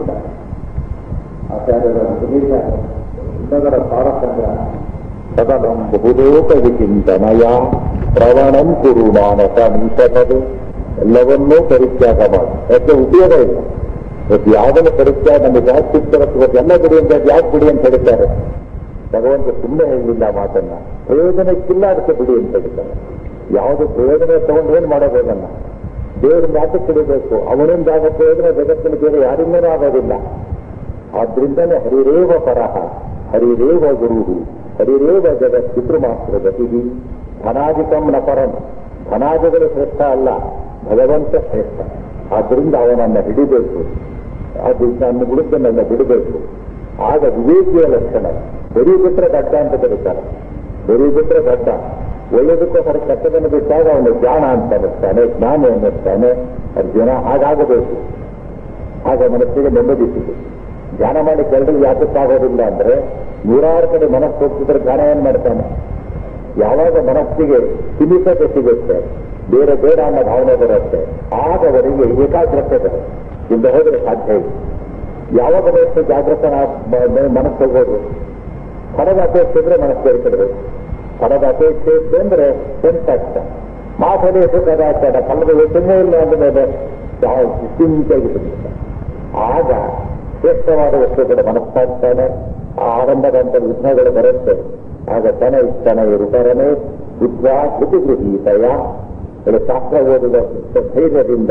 ಕೊಡ್ತಾರೆ ಆಚಾರ್ಯರ ಸುನೀತ ಇನ್ನದರ ತಾರತಮ್ಯ ಸದನಂ ಬಹುಲೋಕ ವಿಚಿಂತನಯ ಪ್ರವಣಂ ಕುರು ಮಾನಸ ನಿಂತದು ಎಲ್ಲವನ್ನೂ ಪರಿತ್ಯಾಗ ಮಾಡಿ ಯಾಕೆ ಉಪಯೋಗ ಇಲ್ಲ ಇವತ್ತು ಯಾವುದನ್ನು ಪರಿತ್ಯಾಗ ನಮಗೆ ಯಾಕೆ ಸಿಗ್ತಾರೆ ಇವತ್ತು ಎಲ್ಲ ಬಿಡಿ ಅಂತ ಯಾಕೆ ಬಿಡಿ ಅಂತ ಹೇಳ್ತಾರೆ ಭಗವಂತ ಸುಮ್ಮನೆ ಹೇಳಲಿಲ್ಲ ಮಾತನ್ನ ಪ್ರಯೋಜನಕ್ಕಿಲ್ಲ ಅದಕ್ಕೆ ಬಿಡಿ ಅಂತ ಹೇಳ್ತಾರೆ ಯಾವುದು ಪ್ರಯೋಜನ ತಗೊಂಡು ಏನು ಮಾಡೋದನ್ನ ದೇವರಿಂದ ಯಾಕೆ ತಿಳಿಬೇಕು ಅವನಿಂದ ಆಗೋ ಪ್ರಯೋಜನ ಜಗತ್ತಿನ ಬೇರೆ ಯಾರಿಂದನೂ ಆಗೋದಿಲ್ಲ ಆದ್ರಿಂದಲೇ ಹರಿರೇವ ಪರಹ ಹರಿರೇವ ಗುರು ಹರಿರೇವ ಜಗತ್ ಪಿತೃಮಾತ್ರ ಗತಿ ಧನಾಧಿಕಂ ನ ಪರಂ ಧನಾದಿಗಳು ಶ್ರೇಷ್ಠ ಅಲ್ಲ ಭಗವಂತ ಶ್ರೇಷ್ಠ ಆದ್ರಿಂದ ಅವನನ್ನ ಹಿಡಿಬೇಕು ಅದು ನನ್ನ ಗುರುತನ್ನೆಲ್ಲ ಬಿಡಬೇಕು ಆಗ ವಿವೇಕಿಯ ಲಕ್ಷಣ ಬರೀ ಬಿಟ್ಟರೆ ದಡ್ಡ ಅಂತ ಕರೀತಾರೆ ಬರೀ ಬಿಟ್ಟರೆ ದಡ್ಡ ಒಳ್ಳೆದಕ್ಕೋಸ್ಕರ ಕೆಟ್ಟದನ್ನು ಬಿಟ್ಟಾಗ ಅವನು ಜ್ಞಾನ ಅಂತ ಅನ್ನಿಸ್ತಾನೆ ಜ್ಞಾನ ಅನ್ನಿಸ್ತಾನೆ ಅರ್ಜುನ ಹಾಗಾಗಬೇಕು ಆಗ ಮನಸ್ಸಿಗೆ ನೆಮ್ಮದಿ ಸಿಗುತ್ತೆ ಧ್ಯಾನ ಮಾಡಿ ಕೆಳಗೆ ಯಾತಕ್ಕಾಗೋದಿಲ್ಲ ಅಂದ್ರೆ ನೂರಾರು ಕಡೆ ಮನಸ್ಸು ಹೋಗ್ತಿದ್ರೆ ಧ್ಯಾನ ಏನ್ ಮಾಡ್ತಾನೆ ಯಾವಾಗ ಮನಸ್ಸಿಗೆ ಸೀಮಿತತೆ ಸಿಗುತ್ತೆ ಬೇರೆ ಬೇಡ ಅನ್ನೋ ಭಾವನೆ ಬರುತ್ತೆ ಆಗ ಅವರಿಗೆ ಏಕಾಗ್ರತೆ ಬರುತ್ತೆ ಇಂದ ಹೋದ್ರೆ ಸಾಧ್ಯ ಇಲ್ಲ ಯಾವಾಗ ಮನಸ್ಸು ಜಾಗೃತ ಮನಸ್ಸು ಹೋಗೋದು ಫಲದ ಅಪೇಕ್ಷೆ ಇದ್ರೆ ಮನಸ್ಸು ಬೇರ್ಪಡಬೇಕು ಫಲದ ಅಪೇಕ್ಷೆ ಇತ್ತು ಅಂದ್ರೆ ಆಗ್ತಾ ಮಾಸದ ಸುಖದಾಚಾರ ಫಲದ ಯೋಚನೆ ಇಲ್ಲ ಅಂದ ಮೇಲೆ ಯಾವ ಚಿಂತೆಯಾಗಿ ಬಿಡುತ್ತೆ ಆಗ ಶ್ರೇಷ್ಠವಾದ ವಸ್ತು ಕೂಡ ಮನಸ್ಸಾಗ್ತಾನೆ ಆ ಆರಂಭದಂತ ವಿಘ್ನಗಳು ಬರುತ್ತೆ ಆಗ ತನ ಇಷ್ಟನ ಇರುತ್ತಾರನೇ ಬುದ್ಧ ಕೃತಿ ಗೃಹೀತಯ ಇದು ಶಾಸ್ತ್ರ ಓದಿದ ಧೈರ್ಯದಿಂದ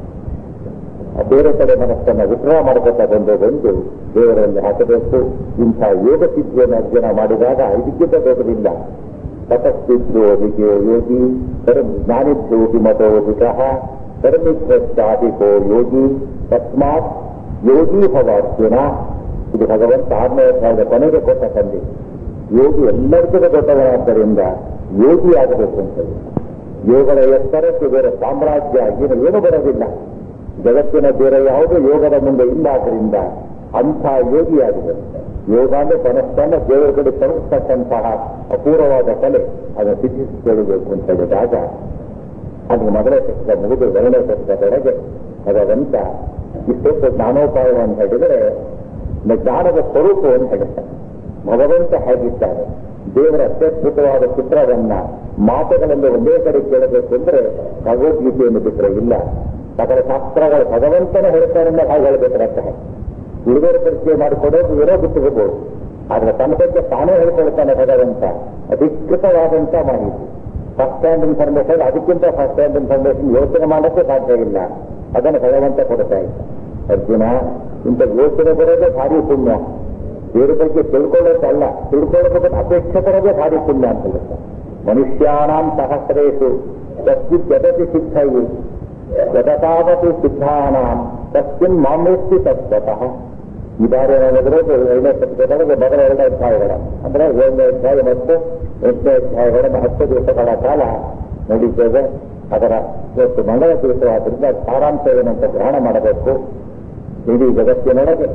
ಬೇರೆ ಕಡೆ ಮನಸ್ಸನ್ನು ವಿಗ್ರಹ ಮಾಡ್ಕೊತಾ ಬಂದು ಬಂದು ದೇವರಲ್ಲಿ ಹಾಕಬೇಕು ಇಂಥ ಯೋಗ ಸಿದ್ಧಿಯನ್ನು ಅರ್ಜುನ ಮಾಡಿದಾಗ ಇದಕ್ಕಿಂತ ದೊಡ್ಡದಿಲ್ಲ ತಪಸ್ಸಿದ್ರೋಧಿಕೆ ಯೋಗಿ ಕರ್ಮ ಜ್ಞಾನಿದ್ಯೋಗಿ ಮತೋಧಿಕ ಕರ್ಮಿತ್ವಷ್ಟಾಧಿಕೋ ಯೋಗಿ ತಸ್ಮಾತ್ ಯೋಗಿ ಭವ ಅರ್ಜುನ ಇದು ಭಗವಂತ ಆರನೇ ಅಧ್ಯಾಯದ ಕೊನೆಗೆ ಕೊಟ್ಟ ತಂದೆ ಯೋಗಿ ಎಲ್ಲರಿಗೂ ದೊಡ್ಡವನಾದ್ದರಿಂದ ಯೋಗಿ ಆಗಬೇಕು ಅಂತ ಯೋಗದ ಎತ್ತರಕ್ಕೆ ಬೇರೆ ಸಾಮ್ರಾಜ್ಯ ಏನು ಏನು ಬರೋದಿಲ್ಲ ಜಗತ್ತಿನ ಬೇರೆ ಯಾವುದೂ ಯೋಗದ ಮುಂದೆ ಇಲ್ಲ ಆದ್ದರಿಂದ ಅಂಥ ಯೋಗಿಯಾಗಿದೆ ಯೋಗ ಅಂದ್ರೆ ಮನಸ್ಸನ್ನ ದೇವರ ಕಡೆ ತರಿಸ್ತಕ್ಕಂತಹ ಅಪೂರ್ವವಾದ ಕಲೆ ಅದನ್ನು ಸಿದ್ಧಿಸಿಕೊಳ್ಳಬೇಕು ಅಂತ ಹೇಳಿದಾಗ ಅದು ಮೊದಲೇ ಪುಸ್ತಕ ಮುಗಿದು ಎರಡನೇ ಪುಸ್ತಕದೊಳಗೆ ಭಗವಂತ ಇಷ್ಟೊತ್ತು ಜ್ಞಾನೋಪಾಯವನ್ನು ಹೇಳಿದರೆ ಜ್ಞಾನದ ಸ್ವರೂಪವನ್ನು ಹೇಳ್ತಾರೆ ಭಗವಂತ ಹೇಗಿದ್ದಾರೆ ದೇವರ ಅತ್ಯದ್ಭುತವಾದ ಚಿತ್ರವನ್ನ ಮಾತುಗಳಲ್ಲಿ ಒಂದೇ ಕಡೆ ಕೇಳಬೇಕು ಅಂದ್ರೆ ಭಗವದ್ಗೀತೆಯನ್ನು ಬಿಟ್ಟರೆ ಇಲ್ಲ ಸಕಲ ಶಾಸ್ತ್ರಗಳು ಭಗವಂತನ ಹೇಳ್ತಾರೆ ಹಾಗೆ ಹೇಳಬೇಕು ಅರ್ಥ ಹುಡುಗರ ಪರಿಚಯ ಮಾಡಿಕೊಡೋದು ಏನೋ ಬಿಟ್ಟುಕೋಬಹುದು ಆದ್ರೆ ತನ್ನ ಬಗ್ಗೆ ತಾನೇ ಹೇಳ್ಕೊಳ್ತಾನೆ ಭಗವಂತ ಅಧಿಕೃತವಾದಂತ ಮಾಹಿತಿ ಫಸ್ಟ್ ಹ್ಯಾಂಡ್ ಇನ್ಫಾರ್ಮೇಶನ್ ಅದಕ್ಕಿಂತ ಫಸ್ಟ್ ಹ್ಯಾಂಡ್ ಇನ್ಫಾರ್ಮೇಶನ್ ಯೋಚನೆ ಮಾಡೋಕ್ಕೆ ಸಾಧ್ಯ ಇಲ್ಲ ಅದನ್ನು ಭಗವಂತ ಕೊಡ್ತಾ ಇದ್ದ ಅರ್ಜುನ ಇಂಥ ಯೋಚನೆ ಬರೋದೇ ಭಾರಿ ಪುಣ್ಯ ಬೇರೆ ಬಗ್ಗೆ ತಿಳ್ಕೊಳ್ಳೋದಲ್ಲ ತಿಳ್ಕೊಳ್ಳೋದಕ್ಕೆ ಅಪೇಕ್ಷೆ ಪಡೋದೇ ಭಾರಿ ಪುಣ್ಯ ಅಂತ ಹೇಳುತ್ತೆ ಮನುಷ್ಯಾನಾಂ ಸಹಸ್ರೇಶು ತಸ್ವಿತ್ ಜಗತಿ ಸಿದ್ಧಯಿ ಜಗತಾವತಿ ಸಿದ್ಧಾನಾಂ ತಸ್ಮಿನ್ ಮಾಮೇಸ್ತಿ ತತ್ವತಃ ಈ ಬಾರಿ ಏನಾದ್ರೆ ಎರಡನೇ ಪುಸ್ತಕದೊಳಗೆ ಮೊದಲ ಎರಡನೇ ಅಧ್ಯಾಯಗಳ ಅಂದ್ರೆ ಏಳನೇ ಅಧ್ಯಾಯ ಮತ್ತು ಎಂಟನೇ ಅಧ್ಯಾಯಗಳನ್ನು ಹತ್ತು ದಿವಸಗಳ ಕಾಲ ನಡೀತೇವೆ ಅದರ ಇವತ್ತು ಮಂಗಳ ದಿವಸವಾದ್ರಿಂದ ಸಾರಾಂಶ ಏನಂತ ಗ್ರಹಣ ಮಾಡಬೇಕು ಇಡೀ ಜಗತ್ತಿನೊಳಗೆ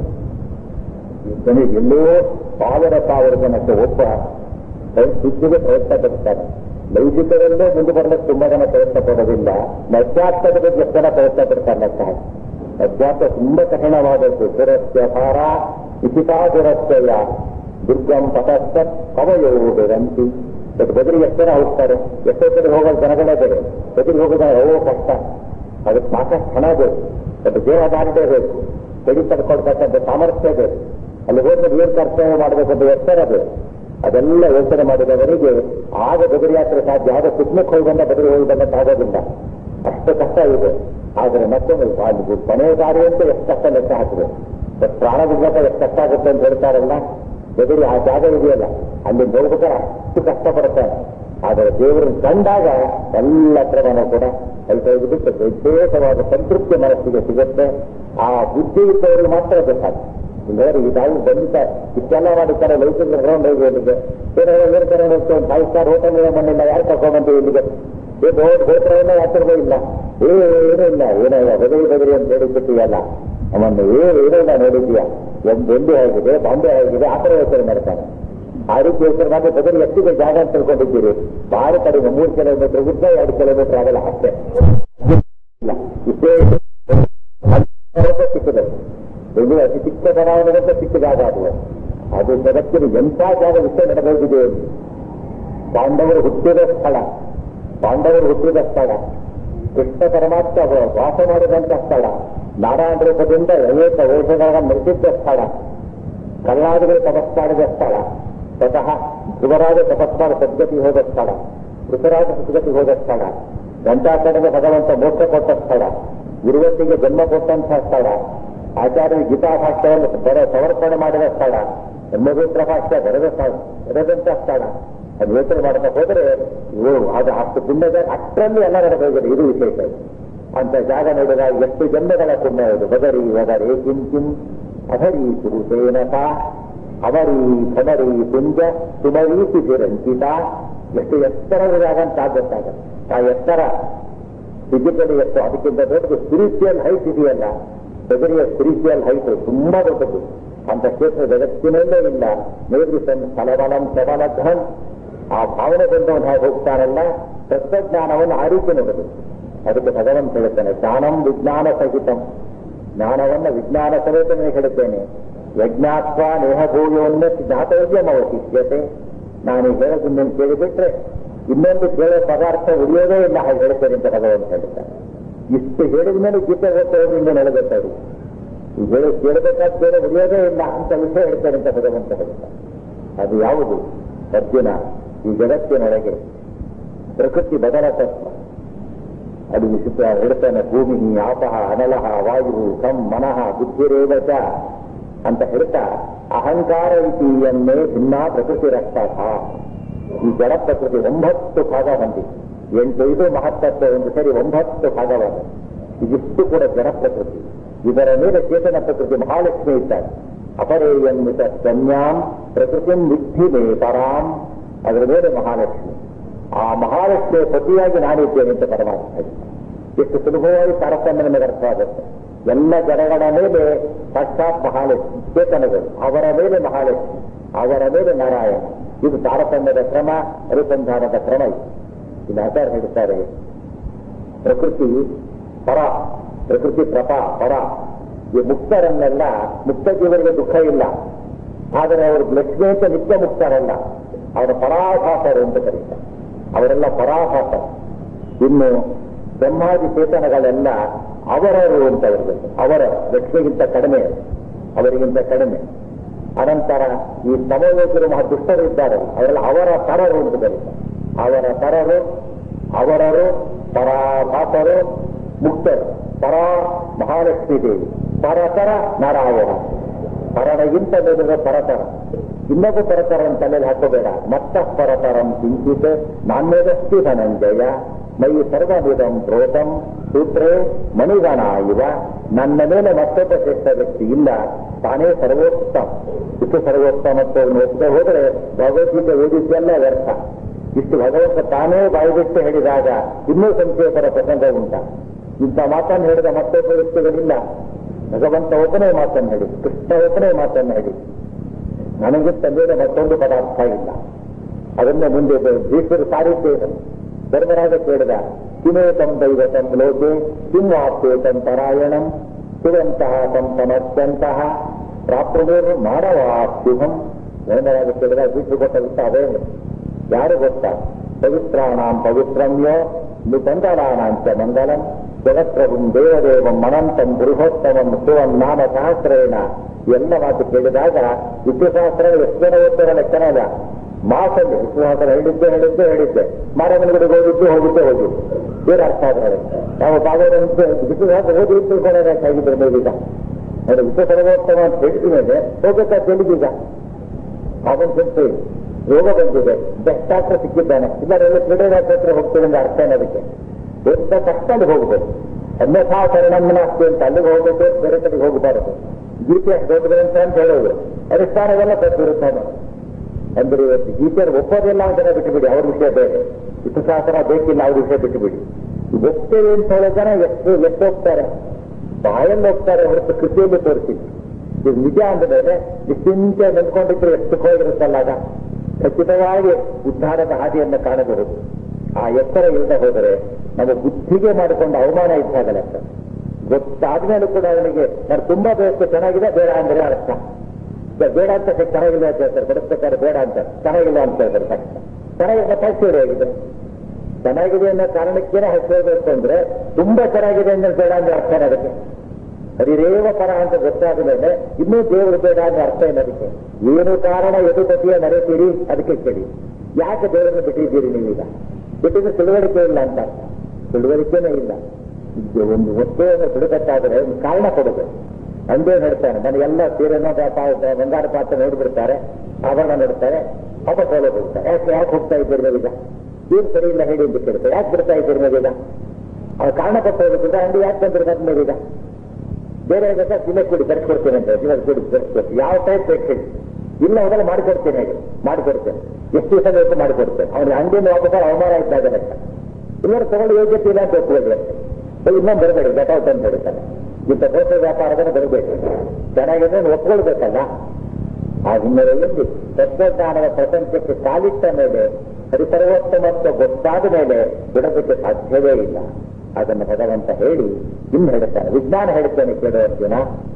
ಕೊನೆಗೆ ಎಲ್ಲೋ ಸಾವಿರ ಸಾವಿರ ಜನಕ್ಕೆ ಒಬ್ಬ ಸುದ್ದಿಗೆ ಪ್ರಯತ್ನ ಪಡ್ತಾರೆ ಲೌಕಿಕರಲ್ಲೇ ಮುಂದೆ ಬರಲಿಕ್ಕೆ ತುಂಬಾ ಜನ ಪ್ರಯತ್ನ ಪಡೋದಿಲ್ಲ ಅಧ್ಯಾತ್ಮದ ಬಗ್ಗೆ ಎಷ್ಟು ಜನ ಪ್ರಯತ್ನ ಪಡ್ತಾರೆ ಲೆಕ್ಕ ಅಧ್ಯಾತ್ಮ ತುಂಬಾ ಕಠಿಣವಾದದ್ದು ಸುರಸ್ಯ ಭಾರ ಇತಿಕಾದುರಸ್ಯ ದುರ್ಗಂ ತಟಸ್ಥ ಕವಯೋರಂತಿ ಬಟ್ ಬದಲಿಗೆ ಎಷ್ಟು ಜನ ಹೋಗ್ತಾರೆ ಎಷ್ಟೋ ಕಡೆ ಹೋಗೋ ಜನಗಳೇ ಬೇರೆ ಬದಲಿಗೆ ಹೋಗೋದ ಓ ಕಷ್ಟ ಅದಕ್ಕೆ ಸಾಕಷ್ಟು ಹಣ ಬೇಕು ಬಟ್ ದೇಹದಾರಿಕೆ ಬೇಕು ಕಡಿ ತಡ್ಕೊಳ್ತಕ್ಕಂಥ ಸಾಮರ್ಥ್ಯ ಬೇಕು ಅಲ್ಲಿ ಹೋದ್ರೆ ಏನು ಕರ್ತವ್ಯ ಮಾಡಬೇಕಂತ ಎತ್ತರ ಬೇಕು ಅದೆಲ್ಲ ಯೋಚನೆ ಮಾಡಿದವರಿಗೆ ಆಗ ಬದರಿ ಯಾತ್ರೆ ಸಾಧ್ಯ ಆಗ ಸುತ್ತಮುಖ ಹೋಗಿ ಬಂದ ಬದರಿ ಹೋಗಿ ಬಂದಂತ ಆಗೋದಿಲ್ಲ ಅಷ್ಟು ಕಷ್ಟ ಇದೆ ಆದರೆ ಮತ್ತೊಂದು ಅಲ್ಲಿ ಕೊನೆಯ ದಾರಿ ಅಂತ ಎಷ್ಟು ಕಷ್ಟ ಲೆಕ್ಕ ಹಾಕಬೇಕು ಪ್ರಾಣ ವಿಘಾತ ಎಷ್ಟು ಕಷ್ಟ ಆಗುತ್ತೆ ಅಂತ ಹೇಳ್ತಾರಲ್ಲ ಬದರಿ ಆ ಜಾಗ ಇದೆಯಲ್ಲ ಅಲ್ಲಿ ಹೋಗ್ಬೇಕಾದ್ರೆ ಅಷ್ಟು ಕಷ್ಟಪಡ್ತಾರೆ ಆದರೆ ದೇವರನ್ನು ಕಂಡಾಗ ಎಲ್ಲ ಕ್ರಮನೂ ಕೂಡ ಕೈಬಿಟ್ಟು ವಿಶೇಷವಾದ ಸಂತೃಪ್ತಿ ಮನಸ್ಸಿಗೆ ಸಿಗುತ್ತೆ ಆ ಬುದ್ಧಿ ಇದ್ದವರಿಗೆ ಮಾತ್ರ ಬೇಕಾಗ್ತದೆ ಇಲ್ಲದ್ರೆ ಈ ತಾಯಿ ಬಂದಿದ್ದ ಇಷ್ಟೆಲ್ಲ ಮಾಡಿದ್ದಾರೆ ಲೈಸೆನ್ಸ್ ಗ್ರೌಂಡ್ ಹೋಗಿ ಇಲ್ಲಿಗೆ ಏನೋ ಹೇಳ್ತಾರೆ ಒಂದು ಫೈವ್ ಸ್ಟಾರ್ ಹೋಟೆಲ್ ಮಣ್ಣಿಲ್ಲ ಯಾರು ತಗೊಂಡ್ಬಂತು ಇಲ್ಲಿಗೆ ಏ ಬೋರ್ಡ್ ಗೋತ್ರವನ್ನ ಯಾತ್ರೆ ಇಲ್ಲ ಏ ಏನೂ ಇಲ್ಲ ಏನೋ ಇಲ್ಲ ಬದಲಿ ಬದಲಿ ಅಂತ ಹೇಳಿಬಿಟ್ಟಿಯಲ್ಲ ಅವನ್ನು ಏ ಏನೂ ಇಲ್ಲ ನೋಡಿದ್ಯಾ ಒಂದು ಡೆಲ್ಲಿ ಆಗಿದೆ ಬಾಂಬೆ ಆಗಿದೆ ಆ ಥರ ಯೋಚನೆ ಮಾಡ್ತಾನೆ ಆ ರೀತಿ ಯೋಚನೆ ಮಾಡಿ ಬದಲು ಎಷ್ಟಿದೆ ಜಾಗ ಅಂತ ತಿಳ್ಕೊಂಡಿದ್ದೀರಿ ಭಾರಿ ಕಡಿಮೆ ಮೂರು ಕಿಲೋಮೀಟರ್ ಉದ್ದ ಎರಡು ಕಿಲೋಮೀಟರ್ ಆಗಲ್ಲ ಅಷ್ಟೇ ಇಲ್ಲ ಇಷ್ಟೇ ಸಿಕ್ಕಿದೆ ಬೆಂಗಳೂರು ಅತಿ ಚಿಕ್ಕ ಬಡಾವಣೆಗಿಂತ ಚಿಕ್ಕ ಜಾಗ ಅದು ಅದು ಜಗತ್ತಿನ ಎಂಥ ಜಾಗ ವಿಷಯ ನಡೆದೋಗಿದೆ ಅಲ್ಲಿ ಪಾಂಡವರು ಹುಟ್ಟಿದ ಸ್ಥಳ ಪಾಂಡವರು ಹುಟ್ಟಿದ ಸ್ಥಳ ಕೃಷ್ಣ ಪರಮಾತ್ಮ ಅವರು ವಾಸ ಮಾಡಿದಂಥ ಸ್ಥಳ ನಾರಾಯಣ ರೂಪದಿಂದ ಅನೇಕ ವೇಷಗಳನ್ನು ನಡೆಸಿದ್ದ ಸ್ಥಳ ಕಲ್ಲಾದಿಗಳು ತಪಸ್ ಮಾಡಿದ ಸ್ಥಳ ಸ್ವತಃ ಧ್ರುವರಾಜ ತಪಸ್ ಮಾಡಿ ಸದ್ಗತಿ ಹೋದ ಸ್ಥಳ ಋತರಾಜ ಸದ್ಗತಿ ಹೋದ ಸ್ಥಳ ಗಂಟಾಚರಣೆಗೆ ಭಗವಂತ ಮೋಕ್ಷ ಕೊಟ್ಟ ಸ್ಥಳ ಗುರುವತ್ತಿಗೆ ಜನ್ಮ ಕೊಟ್ಟಂತಹ ಸ್ಥಳ ಆಚಾರ್ಯ ಗೀತಾ ಭಾಷ್ಯವನ್ನು ಬರ ಸಮರ್ಪಣೆ ಮಾಡಿದ ಸ್ಥಳ ಬ್ರಹ್ಮಸೂತ್ರ ಭಾಷ್ಯ ಬರೆದ ಸ್ಥಳ ಬರೆದಂತ ಸ್ಥಳ ಅದು ಯೋಚನೆ ಮಾಡ್ತಾ ಹೋದರೆ ಇವು ಅದು ಅಷ್ಟು ಪುಣ್ಯದ ಅಷ್ಟರಲ್ಲಿ ಎಲ್ಲ ನಡೆದೋಗಿದೆ ಇದು ವಿಶೇಷ ಅಂತ ಜಾಗ ನೋಡಿದಾಗ ಎಷ್ಟು ಜನ್ಮಗಳ ಪುಣ್ಯ ಇದು ಬದರಿ ವದರಿ ಕಿಂ ಕಿಂ ಅಧರಿ ಸುರುತೇನತ ಅವರಿ ಭದರಿ ಪುಂಜ ಸುಮರೀತಿ ಚಿರಂಕಿತ ಎಷ್ಟು ಎತ್ತರದ ಜಾಗ ಅಂತ ಗೊತ್ತಾಗ ಆ ಎತ್ತರ ಫಿಸಿಕಲಿ ಎಷ್ಟು ಅದಕ್ಕಿಂತ ದೊಡ್ಡದು ಸ್ಪಿರಿಚುವಲ್ ಹೈಟ್ ಇದೆಯಲ್ಲ ಬದರಿಯ ಸ್ಪಿರಿಚುವಲ್ ಹೈಟ್ ತುಂಬಾ ದೊಡ್ಡದು ಅಂತ ಕ್ಷೇತ್ರ ಜಗತ್ತಿನಲ್ಲೇ ಇಲ್ಲ ನಿರ್ದಿಸನ್ ಫಲಬಲಂ ಸಬಲಧನ್ ಆ ಭಾವನೆ ಬಂದವನು ಹೇಗೆ ಹೋಗ್ತಾನಲ್ಲ ತತ್ವಜ್ಞಾನವನ್ನು ಆ ರೀತಿ ನೋಡಬೇಕು ಅದಕ್ಕೆ ಭಗವಂತ ಹೇಳ್ತಾನೆ ಜ್ಞಾನಂ ವಿಜ್ಞಾನ ಸಹಿತಂ ಜ್ಞಾನವನ್ನ ವಿಜ್ಞಾನ ಸಮೇತನೇ ಹೇಳುತ್ತೇನೆ ಯಜ್ಞಾತ್ವ ನೇಹ ಭೂಯೋನ್ನ ಜ್ಞಾತವ್ಯಂ ಅವಶಿಷ್ಯತೆ ನಾನು ಹೇಳೋದು ನೀನು ಕೇಳಿಬಿಟ್ರೆ ಇನ್ನೊಂದು ಕೇಳೋ ಪದಾರ್ಥ ಉಳಿಯೋದೇ ಇಲ್ಲ ಹಾಗೆ ಹೇಳ್ತೇನೆ ಅಂತ ಭಗವಂತ ಹೇಳ್ತಾನೆ ಇಷ್ಟು ಹೇಳಿದ ಮೇಲೆ ಗೀತೆ ಹೋಗ್ತೇವೆ ಇಂದು ನಡೆದಿರ್ತಾರೆ ಈ ಹೇಳಿ ಕೇಳಬೇಕಾದ ಬೇರೆ ಉಳಿಯೋದೇ ಇಲ್ಲ ಅಂತ ವಿಷಯ ಹೇಳ್ತಾರೆ ಅಂತ ಭಗವಂತ ಹೇಳ್ತಾನೆ ಅದು ಯಾವುದು ಅರ್ಜುನ ಈ ಜಗತ್ತಿನೊಳಗೆ ಪ್ರಕೃತಿ ಬದಲ ತತ್ವ ಅದು ವಿಶಿಷ್ಟ ಹೇಳ್ತಾನೆ ಭೂಮಿ ಆಪಹ ಅನಲಹ ವಾಯು ಕಂ ಮನಃ ಬುದ್ಧಿರೇವಚ ಅಂತ ಹೇಳ್ತಾ ಅಹಂಕಾರ ರೀತಿಯನ್ನೇ ಭಿನ್ನ ಪ್ರಕೃತಿ ರಕ್ತಥ ಈ ಜಡ ಪ್ರಕೃತಿ ಒಂಬತ್ತು ಭಾಗ ಹೊಂದಿದೆ ಎಂಟು ಐದು ಮಹತ್ತತ್ವ ಒಂದು ಸರಿ ಒಂಬತ್ತು ಭಾಗವಾದ ಇದಿಷ್ಟು ಕೂಡ ಜಡ ಪ್ರಕೃತಿ ಇದರ ಮೇಲೆ ಚೇತನ ಪ್ರಕೃತಿ ಮಹಾಲಕ್ಷ್ಮಿ ಇದ್ದಾರೆ ಅಪರೇಯನ್ವಿತ ಕನ್ಯಾಂ ಪ್ರಕೃತಿ ವಿಧಿ ಮೇ ಪರಾಂ ಅದರ ಮೇಲೆ ಮಹಾಲಕ್ಷ್ಮಿ ಆ ಮಹಾಲಕ್ಷ್ಮಿಯ ಪತಿಯಾಗಿ ನಾನಿದ್ದೇನೆ ಅಂತ ಪರಮಾತ್ಮ ಹೇಳ್ತಾನೆ. ಎಷ್ಟು ಸುಲಭವಾಗಿ ತಾರತಮ್ಯ ನಮಗೆ ಅರ್ಥವಾಗುತ್ತೆ ಎಲ್ಲ ಜಡಗಳ ಮೇಲೆ ಸಾಕ್ಷಾತ್ ಮಹಾಲಕ್ಷ್ಮಿ ಚೇತನಗಳು ಅವರ ಮೇಲೆ ಮಹಾಲಕ್ಷ್ಮಿ ಅವರ ಮೇಲೆ ನಾರಾಯಣ ಇದು ತಾರತಮ್ಯದ ಕ್ರಮ ಅನುಸಂಧಾನದ ಕ್ರಮ ಇದು ಇಲ್ಲಿ ಆಚಾರ್ಯ ಹೇಳ್ತಾರೆ ಪ್ರಕೃತಿ ಪರ ಪ್ರಕೃತಿ ಪ್ರಪ ಪರ ಈ ಮುಕ್ತರನ್ನೆಲ್ಲ ಮುಕ್ತ ಜೀವರಿಗೆ ದುಃಖ ಇಲ್ಲ ಆದರೆ ಅವರು ಲಕ್ಷ್ಮಿ ಅಂತ ನಿತ್ಯ ಮುಕ್ತರಲ್ಲ ಅವರ ಪರಾಭಾಸರು ಅಂತ ಕರೀತಾರೆ ಅವರೆಲ್ಲ ಪರಾಭಾಸ ಇನ್ನು ಬ್ರಹ್ಮಾದಿ ಚೇತನಗಳೆಲ್ಲ ಅವರರು ಅಂತ ಇರಬೇಕು ಅವರ ಲಕ್ಷ್ಮಿಗಿಂತ ಕಡಿಮೆ ಅವರಿಗಿಂತ ಕಡಿಮೆ ಅನಂತರ ಈ ಸಮಯೋಚರು ಮಹಾ ದುಷ್ಟರು ಇದ್ದಾರೆ ಅವರೆಲ್ಲ ಅವರ ತರರು ಅಂತ ಕರೀತಾರೆ ಅವರ ತರರು ಅವರರು ಪರಾಭಾಸರು ಮುಕ್ತರು ಪರ ಮಹಾಲಕ್ಷ್ಮೀ ದೇವಿ ಪರತರ ನಾರಾಯಣ ಪರನಗಿಂತ ಬೆಳೆದ ಪರತರ ಇನ್ನೊಬ್ಬ ಪರತರ ಅಂತ ತಲೆಯಲ್ಲಿ ಹಾಕೋಬೇಡ ಮತ್ತ ಪರತರಂ ಕಿಂಚಿತ್ ನಾಣ್ಯದಸ್ತಿ ಧನಂಜಯ ಮೈ ಸರ್ವವಿಧಂ ಪ್ರೋತಂ ಸೂತ್ರೇ ಮಣಿಗಣ ಇವ ನನ್ನ ಮೇಲೆ ಮತ್ತೊಬ್ಬ ಶ್ರೇಷ್ಠ ವ್ಯಕ್ತಿ ಇಲ್ಲ ತಾನೇ ಸರ್ವೋತ್ತಮ ಇಷ್ಟು ಸರ್ವೋತ್ತಮತ್ವವನ್ನು ಒಪ್ಪದೆ ಹೋದರೆ ಭಗವದ್ಗೀತೆ ಓದಿದ್ದೆಲ್ಲ ವ್ಯರ್ಥ ಇಷ್ಟು ಭಗವಂತ ತಾನೇ ಬಾಯಿಬಿಟ್ಟು ಹೇಳಿದಾಗ ಇನ್ನೂ ಸಂಶಯಪರ ಪ್ರಸಂಗ ಉಂಟ ಇಂಥ ಮಾತನ್ನು ಹೇಳಿದ ಮತ್ತೊಬ್ಬ ವ್ಯಕ್ತಿಗಳಿಲ್ಲ ಭಗವಂತ ಒಬ್ಬನೇ ಮಾತನ್ನು ಹೇಳಿ ಕೃಷ್ಣ ಒಬ್ಬನೇ ಮಾತನ್ನು ಹೇಳಿ ನನಗಿಂತ ಮೇಲೆ ಮತ್ತೊಂದು ಪದಾರ್ಥ ಇಲ್ಲ ಅದನ್ನು ಮುಂದೆ ಭೀಷ್ಮರು ಸಾರಿದ್ದೇನೆ ಧರ್ಮರಾಜ ಕೇಳಿದ ಕಿಮೇತಂ ದೈವತಂ ಲೋಕೆ ಕಿಂ ವಾಪ್ಯೇತಂ ಪರಾಯಣಂ ಶಿವಂತಹ ತಂ ತಮತ್ಯಂತಹ ಪ್ರಾಪ್ತದೇವರು ಮಾನವಾಪ್ಯುಹಂ ಧರ್ಮರಾಜ ಕೇಳಿದ ಭೀಷ್ಮರು ಕೊಟ್ಟ ವಿಷಯ ಅದೇ ಯಾರು ಗೊತ್ತಾ ಪವಿತ್ರಾಣಾಂ ಪವಿತ್ರಮ್ಯೋ ನಿಬಂಧನಾನಾಂಚ ಮಂಗಲಂ ಜಗತ್ಪ್ರಭುಂ ದೇವದೇವಂ ಅನಂತಂ ಬೃಹೋತ್ತಮಂ ಸುವಂ ನಾಮ ಸಹಸ್ರೇಣ ಎಲ್ಲ ಮಾತು ಕೇಳಿದಾಗ ವಿದ್ಯಾಶಾಸ್ತ್ರ ಎಷ್ಟು ಜನ ಓದ್ತಾರ ಲೆಕ್ಕನ ಇಲ್ಲ ಮಾಸಲ್ಲಿ ವಿಶ್ವನಾಥನ ಹೇಳಿದ್ದೆ ಹೇಳಿದ್ದೆ ಹೇಳಿದ್ದೆ ಮಾರಮನೆಗಳಿಗೆ ಹೋಗಿದ್ದು ಹೋಗಿದ್ದೆ ಹೋಗಿದ್ದು ಬೇರೆ ಅರ್ಥ ಆದ್ರೆ ನಾವು ಭಾಗವತ ವಿಶ್ವನಾಥ ಓದಿ ತಿಳ್ಕೊಳ್ಳೋದಾಗಿದ್ರೆ ಮೇಲೀಗ ನೋಡಿ ವಿಶ್ವ ಸರ್ವೋತ್ತಮ ಅಂತ ಹೇಳಿದ ಮೇಲೆ ಹೋಗಬೇಕಾದ ತಿಳಿದೀಗ ಅವನ ಸ್ವಲ್ಪ ರೋಗ ಬಂದಿದೆ ಬೆಸ್ಟ್ ಡಾಕ್ಟರ್ ಸಿಕ್ಕಿದ್ದಾನೆ ಇಲ್ಲರೆಲ್ಲ ಕ್ರೀಡೆ ಡಾಕ್ಟರ್ ಹತ್ರ ಹೋಗ್ತೇವೆ ಅಂತ ಅರ್ಥ ಅದಕ್ಕೆ ದೊಡ್ಡ ಕಷ್ಟಲ್ಲಿ ಹೋಗ್ಬೇಕು ಅನ್ಯಥಾ ಶರಣಮ್ಮನ ಅಷ್ಟೇ ಅಂತ ಅಲ್ಲಿಗೆ ಹೋಗ್ಬೇಕು ಬೇರೆ ಕಡೆಗೆ ಹೋಗಬಾರದು ಗೀತೆ ದೊಡ್ಡ ಗ್ರಂಥ ಅಂತ ಹೇಳೋದು ಅನುಷ್ಠಾನವೆಲ್ಲ ತಪ್ಪಿರುತ್ತಾನೆ ಅಂದ್ರೆ ಇವತ್ತು ಗೀತೆಯನ್ನು ಒಪ್ಪೋದಿಲ್ಲ ಅಂತ ಬಿಟ್ಟುಬಿಡಿ ಅವ್ರ ವಿಷಯ ಬೇರೆ ಇತಿಹಾಸನ ಬೇಕಿಲ್ಲ ಅವ್ರ ವಿಷಯ ಬಿಟ್ಟುಬಿಡಿ ಒಪ್ತೇವೆ ಅಂತ ಹೇಳೋ ಜನ ಎಷ್ಟು ಎಷ್ಟು ಹೋಗ್ತಾರೆ ಬಾಯಲ್ಲಿ ಹೋಗ್ತಾರೆ ಹೊರತು ಕೃಷಿಯಲ್ಲಿ ತೋರಿಸಿದ್ರು ಇದು ನಿಜ ಅಂದ ಮೇಲೆ ನಿಶ್ಚಿಂತೆ ನಿಂತ್ಕೊಂಡಿದ್ರೆ ಎಷ್ಟು ಹೋಗಿರುತ್ತಲ್ಲ ಆಗ ಖಚಿತವಾಗಿ ಉದ್ಧಾರದ ಹಾದಿಯನ್ನು ಕಾಣಬಹುದು ಆ ಎತ್ತರ ಇಲ್ಲದೆ ಹೋದರೆ ನಮ್ಮ ಬುದ್ಧಿಗೆ ಮಾಡಿಕೊಂಡು ಅವಮಾನ ಇದ್ದಾಗ ಲೆಕ್ಕ ಗೊತ್ತಾದ್ಮೇಲೆ ಕೂಡ ಅವನಿಗೆ ನಾನು ತುಂಬಾ ಬೇಕು ಚೆನ್ನಾಗಿದೆ ಬೇಡ ಅಂದ್ರೆ ಅರ್ಥ ಬೇ- ಬೇಡ ಅಂತ ಹೇಳಿ ಚೆನ್ನಾಗಿಲ್ಲ ಅಂತ ಹೇಳ್ತಾರೆ ಬಡಿಸ್ಬೇಕಾದ್ರೆ ಬೇಡ ಅಂತ ಚೆನ್ನಾಗಿಲ್ಲ ಅಂತ ಹೇಳ್ತಾರೆ ತಕ್ಷಣ ಚೆನ್ನಾಗಿದೆ ಹಸಿರು ಆಗಿದೆ ಚೆನ್ನಾಗಿದೆ ಅನ್ನೋ ಕಾರಣಕ್ಕೇನೆ ಹಸಿರಬೇಕು ಅಂದ್ರೆ ತುಂಬಾ ಚೆನ್ನಾಗಿದೆ ಅಂದ್ರೆ ಬೇಡ ಅಂದ್ರೆ ಅರ್ಥ ಅದಕ್ಕೆ ಹರಿರೇವ ಪರ ಅಂತ ಗೊತ್ತಾದ ಮೇಲೆ ಇನ್ನೂ ದೇವರು ಬೇಡ ಅಂದ್ರೆ ಅರ್ಥ ಏನು ಅದಕ್ಕೆ ಏನು ಕಾರಣ ಯದುಪತಿಯ ನರೆತೀರಿ ಅದಕ್ಕೆ ಕೇಳಿ ಯಾಕೆ ದೇವರನ್ನು ಬಿಟ್ಟಿದ್ದೀರಿ ನೀವೀಗ ಬಿಟ್ಟಿದ್ರೆ ತಿಳುವಳಿಕೆ ಇಲ್ಲ ಅಂತ ಅರ್ಥ ತಿಳುವಳಿಕೆನೇ ಇಲ್ಲ ಇದು ಒಂದು ವಸ್ತುವನ್ನು ಬಿಡಬೇಕಾದ್ರೆ ಒಂದು ಕಾರಣ ಕೊಡಬೇಕು ಅಂದೇ ನಡ್ತಾನೆ ನನಗೆಲ್ಲ ಸೀರೆನ ಬಂಗಾರ ಪಾತ್ರ ನೋಡ್ಬಿಡ್ತಾರೆ ಆಭರಣ ನೋಡ್ತಾರೆ ವಾಪಸ್ ಹೊಲ ಹೋಗ್ತಾರೆ ಯಾಕೆ ಯಾಕೆ ಹೋಗ್ತಾ ಇದ್ದೀರಿ ನೀವೀಗ ಏನು ಸರಿ ಇಲ್ಲ ಹೇಳಿ ಅಂತ ಕೇಳ್ತಾರೆ ಯಾಕೆ ಬಿಡ್ತಾ ಇದ್ದೀರಿ ನೀವೀಗ ಅವ್ರ ಕಾರಣ ಕೊಟ್ಟು ಹೋಗ್ಬಿಟ್ಟಿದ್ರೆ ಅಂಡಿ ಯಾಕೆ ಬಂದಿರೋದು ನೀವೀಗ ಬೇರೆ ಬೇಕಾ ಸಿಲೆ ಕೊಡಿ ತರಿಸ್ಕೊಡ್ತೇನೆ ಅಂತ ಸಿಲೆ ಕೊಡಿ ತರಿಸ್ಕೊಡ್ತೀನಿ ಯಾವ ಟೈಪ್ ಬೇಕು ಹೇಳಿ ಇಲ್ಲ ಹೋಗಲ್ಲ ಮಾಡಿಕೊಡ್ತೇನೆ ಹೇಳಿ ಮಾಡಿಕೊಡ್ತೇನೆ ಎಷ್ಟು ದಿವಸ ಬೇಕು ಮಾಡಿಕೊಡ್ತೇನೆ ಅವ್ನಿಗೆ ಅಂಗಡಿಯಿಂದ ವಾಪಸ್ ಅವಮಾನ ಇದ್ದಾಗ ಲೆಕ್ಕ ಇಲ್ಲರೂ ತಗೊಳ್ಳಿ ಯೋಗ್ಯತೆ ಇಲ್ಲ ಅಂತ ಒಪ್ಪಿಕೊಳ್ಳಿ ಇನ್ನೊಂದು ಬರಬೇಡಿ ಬೇಕಾಗುತ್ತೆ ಅಂತ ಹೇಳ್ತಾನೆ ಇಂಥ ಮೋಸ ವ್ಯಾಪಾರದಲ್ಲಿ ಬರಬೇಕು ಚೆನ್ನಾಗಿದೆ ಒಪ್ಕೊಳ್ಬೇಕಲ್ಲ ಆ ಹಿನ್ನೆಲೆಯಲ್ಲಿ ತತ್ವಜ್ಞಾನದ ಪ್ರಪಂಚಕ್ಕೆ ಕಾಲಿಟ್ಟ ಮೇಲೆ ಪರಿಸರ್ವೋತ್ತಮತ್ವ ಗೊತ್ತಾದ ಮೇಲೆ ಬಿಡೋದಕ್ಕೆ ಸಾಧ್ಯವೇ ಇಲ್ಲ ಅದನ್ನು ಭಗವಂತ ಹೇಳಿ ಇನ್ನು ಹೇಳ್ತಾನೆ ವಿಜ್ಞಾನ ಹೇಳ್ತಾನೆ ಕೇಳುವರ್ಜುನ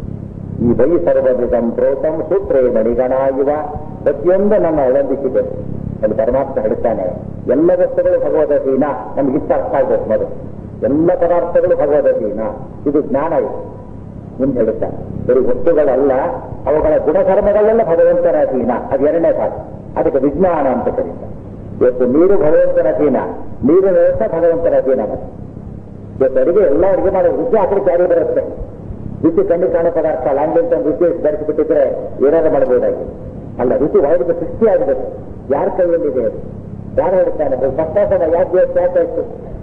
ಈ ವೈ ಸರ್ವವಿಧಂ ಪ್ರೋತಂ ಸೂತ್ರೇ ಮಣಿಗಣ ಇವ ಪ್ರತಿಯೊಂದು ನನ್ನ ಅವಲಂಬಿಸಿದೆ ಅಲ್ಲಿ ಪರಮಾತ್ಮ ಹೇಳ್ತಾನೆ ಎಲ್ಲ ವಸ್ತುಗಳು ಭಗವದೀನ ನಮ್ಗೆ ಇಷ್ಟ ಅರ್ಥ ಆಗ್ಬೇಕು ಮೊದಲು ಎಲ್ಲ ಪದಾರ್ಥಗಳು ಭಗವದೀನ ಇದು ಜ್ಞಾನ ಇದು ಮುಂದೆ ಹೇಳುತ್ತಾನೆ ಬರೀ ವಸ್ತುಗಳಲ್ಲ ಅವುಗಳ ಗುಣಧರ್ಮಗಳೆಲ್ಲ ಭಗವಂತನ ಅಧೀನ ಅದು ಎರಡನೇ ಭಾಗ ಅದಕ್ಕೆ ವಿಜ್ಞಾನ ಅಂತ ಕರೀತಾರೆ ಇವತ್ತು ನೀರು ಭಗವಂತನ ಅಧೀನ ನೀರಿನ ವ್ಯವಸ್ಥೆ ಭಗವಂತನ ಅಧೀನ ಮತ್ತೆ ಇವತ್ತು ಅಡಿಗೆ ಎಲ್ಲ ಅಡಿಗೆ ಮಾಡೋ ರುಚಿ ಹಾಕಿ ಜಾರಿ ಬರುತ್ತೆ ರುಚಿ ಕಣ್ಣು ಕಾಣೋ ಪದಾರ್ಥ ಲ್ಯಾಂಗ್ವೇಜ್ ಅಂತ ರುಚಿ ಧರಿಸಿಬಿಟ್ಟಿದ್ರೆ ಏನಾದ್ರು ಮಾಡಬಹುದಾಗಿ ಅಲ್ಲ ರುಚಿ ಹೊರಗೆ ಸೃಷ್ಟಿ ಆಗಬೇಕು ಯಾರ ಕೈಯಲ್ಲಿದೆ ಅದು ಯಾರು ಹೇಳ್ತಾನೆ ಭಕ್ತಾಸನ ಯಾಕೆ ಯಾಕೆ ಆಯ್ತು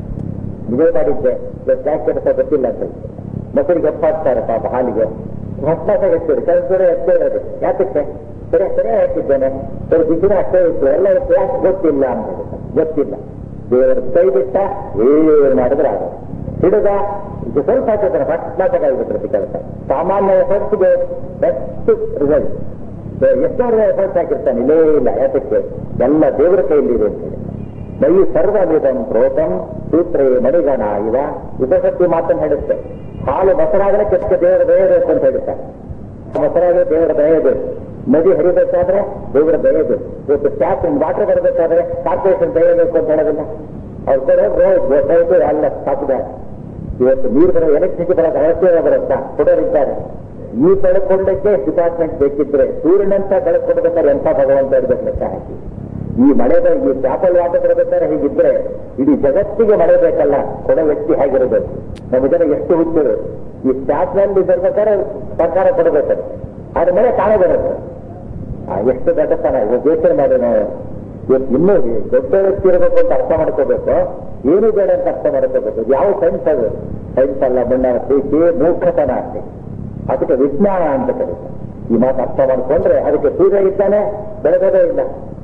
ಇದೇ ಮಾಡಿದ್ದೆ ಇವತ್ತು ಯಾಕೆ ಕೆಲಸ ಗೊತ್ತಿಲ್ಲ ಅಂತ ಹೇಳ್ತಾರೆ. ಮೊಸರಿಗೆ ಒಪ್ಪಾಗ್ತಾರೆ ಪಾಪ ಹಾಲಿಗೆ ಭಕ್ತಾಸ ಹೆಚ್ಚಿರಿ ಕೆಲಸ ಎತ್ತೇಳೋದು ಯಾತಕ್ಕೆ ಸರಿ ಸರಿ ಹಾಕಿದ್ದೇನೆ ಸರಿ ಬಿಸಿನ ಅಷ್ಟೇ ಇತ್ತು ಎಲ್ಲ ಇತ್ತು ಯಾಕೆ ಗೊತ್ತಿಲ್ಲ ಅಂತ ಹೇಳ್ತಾರೆ ಗೊತ್ತಿಲ್ಲ ದೇವರ ಕೈ ಬಿಟ್ಟ ಏನು ಮಾಡಿದ್ರೆ ಆಗ ಹಿಡಿದ ಇದು ಸ್ವಲ್ಪ ಹಾಕಿದ್ರೆ ಭಟ್ನಾಟಕ ಆಗಿಬಿಟ್ರೆ ಕೆಲಸ ಸಾಮಾನ್ಯ ಎಫರ್ಟ್ಗೆ ಬೆಸ್ಟ್ ರಿಸಲ್ಟ್ ಎಷ್ಟೋ ಎಫರ್ಟ್ ಹಾಕಿರ್ತಾನೆ ಇಲ್ಲೇ ಇಲ್ಲ ಯಾತಕ್ಕೆ ಎಲ್ಲ ದೇವರ ಕೈಯಲ್ಲಿದೆ ಅಂತ ಹೇಳಿ ಮೈ ಸರ್ವವಿಧಂ ಪ್ರೋತಂ ಸೂತ್ರೇ ಮಣಿಗಣ ಇವ ಉಪಶಕ್ತಿ ಮಾತನ್ನು ಹೇಳುತ್ತೆ ಹಾಲು ಮೊಸರಾಗಲೇ ಕೆಟ್ಟ ದೇವರ ದಯ ಬೇಕು ಅಂತ ಹೇಳುತ್ತಾರೆ ಮೊಸರಾಗಲೇ ದೇವರ ದಯ ಬೇಕು ನದಿ ಹರಿಬೇಕಾದ್ರೆ ದೇವರ ದಯ ಬೇಕು ಇವತ್ತು ಟ್ಯಾಪ್ ವಾಟರ್ ಬರಬೇಕಾದ್ರೆ ಕಾರ್ಪೊರೇಷನ್ ದಯ ಬೇಕು ಅಂತ ಹೇಳೋದಿಲ್ಲ ಅವ್ರ ಕಡೆ ರೋಡ್ ಅಲ್ಲ ಸಾಕಿದ ಇವತ್ತು ನೀರು ಬರೋ ಎಲೆಕ್ಟ್ರಿಸಿಟಿ ಬರೋದು ಅವಶ್ಯ ಬರುತ್ತಾ ಕೊಡೋರಿದ್ದಾರೆ ಈ ಬೆಳಕೊಳ್ಳಕ್ಕೆ ಡಿಪಾರ್ಟ್ಮೆಂಟ್ ಬೇಕಿದ್ರೆ ಸೂರ್ಯನಂತ ಬೆಳಕು ಕೊಡಬೇಕಾದ್ರೆ ಎಂಥ ಭಗವಂತ ಇರ್ಬೇಕು ಲೆಕ್ಕ ಹಾಕಿ ಈ ಮಳೆ ಬ- ಈ ಟ್ಯಾಪಲ್ ವಾಟರ್ ಬರಬೇಕಾದ್ರೆ ಹೀಗಿದ್ರೆ ಇಡೀ ಜಗತ್ತಿಗೆ ಮಳೆ ಬೇಕಲ್ಲ ಕೊಡೋ ವ್ಯಕ್ತಿ ಹೇಗಿರಬೇಕು ನಮ್ಮ ಜನ ಎಷ್ಟು ಹುಚ್ಚರು ಈ ಟ್ಯಾಪ್ನಲ್ಲಿ ಬರ್ಬೇಕಾದ್ರೆ ಸರ್ಕಾರ ಕೊಡಬೇಕಂತೆ ಆದ್ರೆ ಮಳೆ ತಾನೇ ಬರುತ್ತೆ ಆ, ಎಷ್ಟು ದೊಡ್ಡತನ ಇವತ್ತು ಯೋಚನೆ ಮಾಡಿ ನಾವು ಇವತ್ತು ಇನ್ನೂ ದೊಡ್ಡ ವ್ಯಕ್ತಿ ಇರಬೇಕು ಅಂತ ಅರ್ಥ ಮಾಡ್ಕೋಬೇಕು ಏನು ಬೇಡ ಅಂತ ಅರ್ಥ ಮಾಡ್ಕೋಬೇಕು ಇದು ಯಾವ ಸೈನ್ಸ್ ಅದು ಸೈನ್ಸ್ ಅಲ್ಲ ಮಣ್ಣ ಪ್ರೀತಿ ಮೂರ್ಖತನ ಅಷ್ಟೇ ಅದಕ್ಕೆ ವಿಜ್ಞಾನ ಅಂತ ಕರೀತಾರೆ ಈ ಮಾತು ಅರ್ಥ ಮಾಡ್ಕೊಂಡ್ರೆ ಅದಕ್ಕೆ ಸೂರ್ಯ ಇದ್ದಾನೆ ಬೆಳಗೋದೇ ಇಲ್ಲ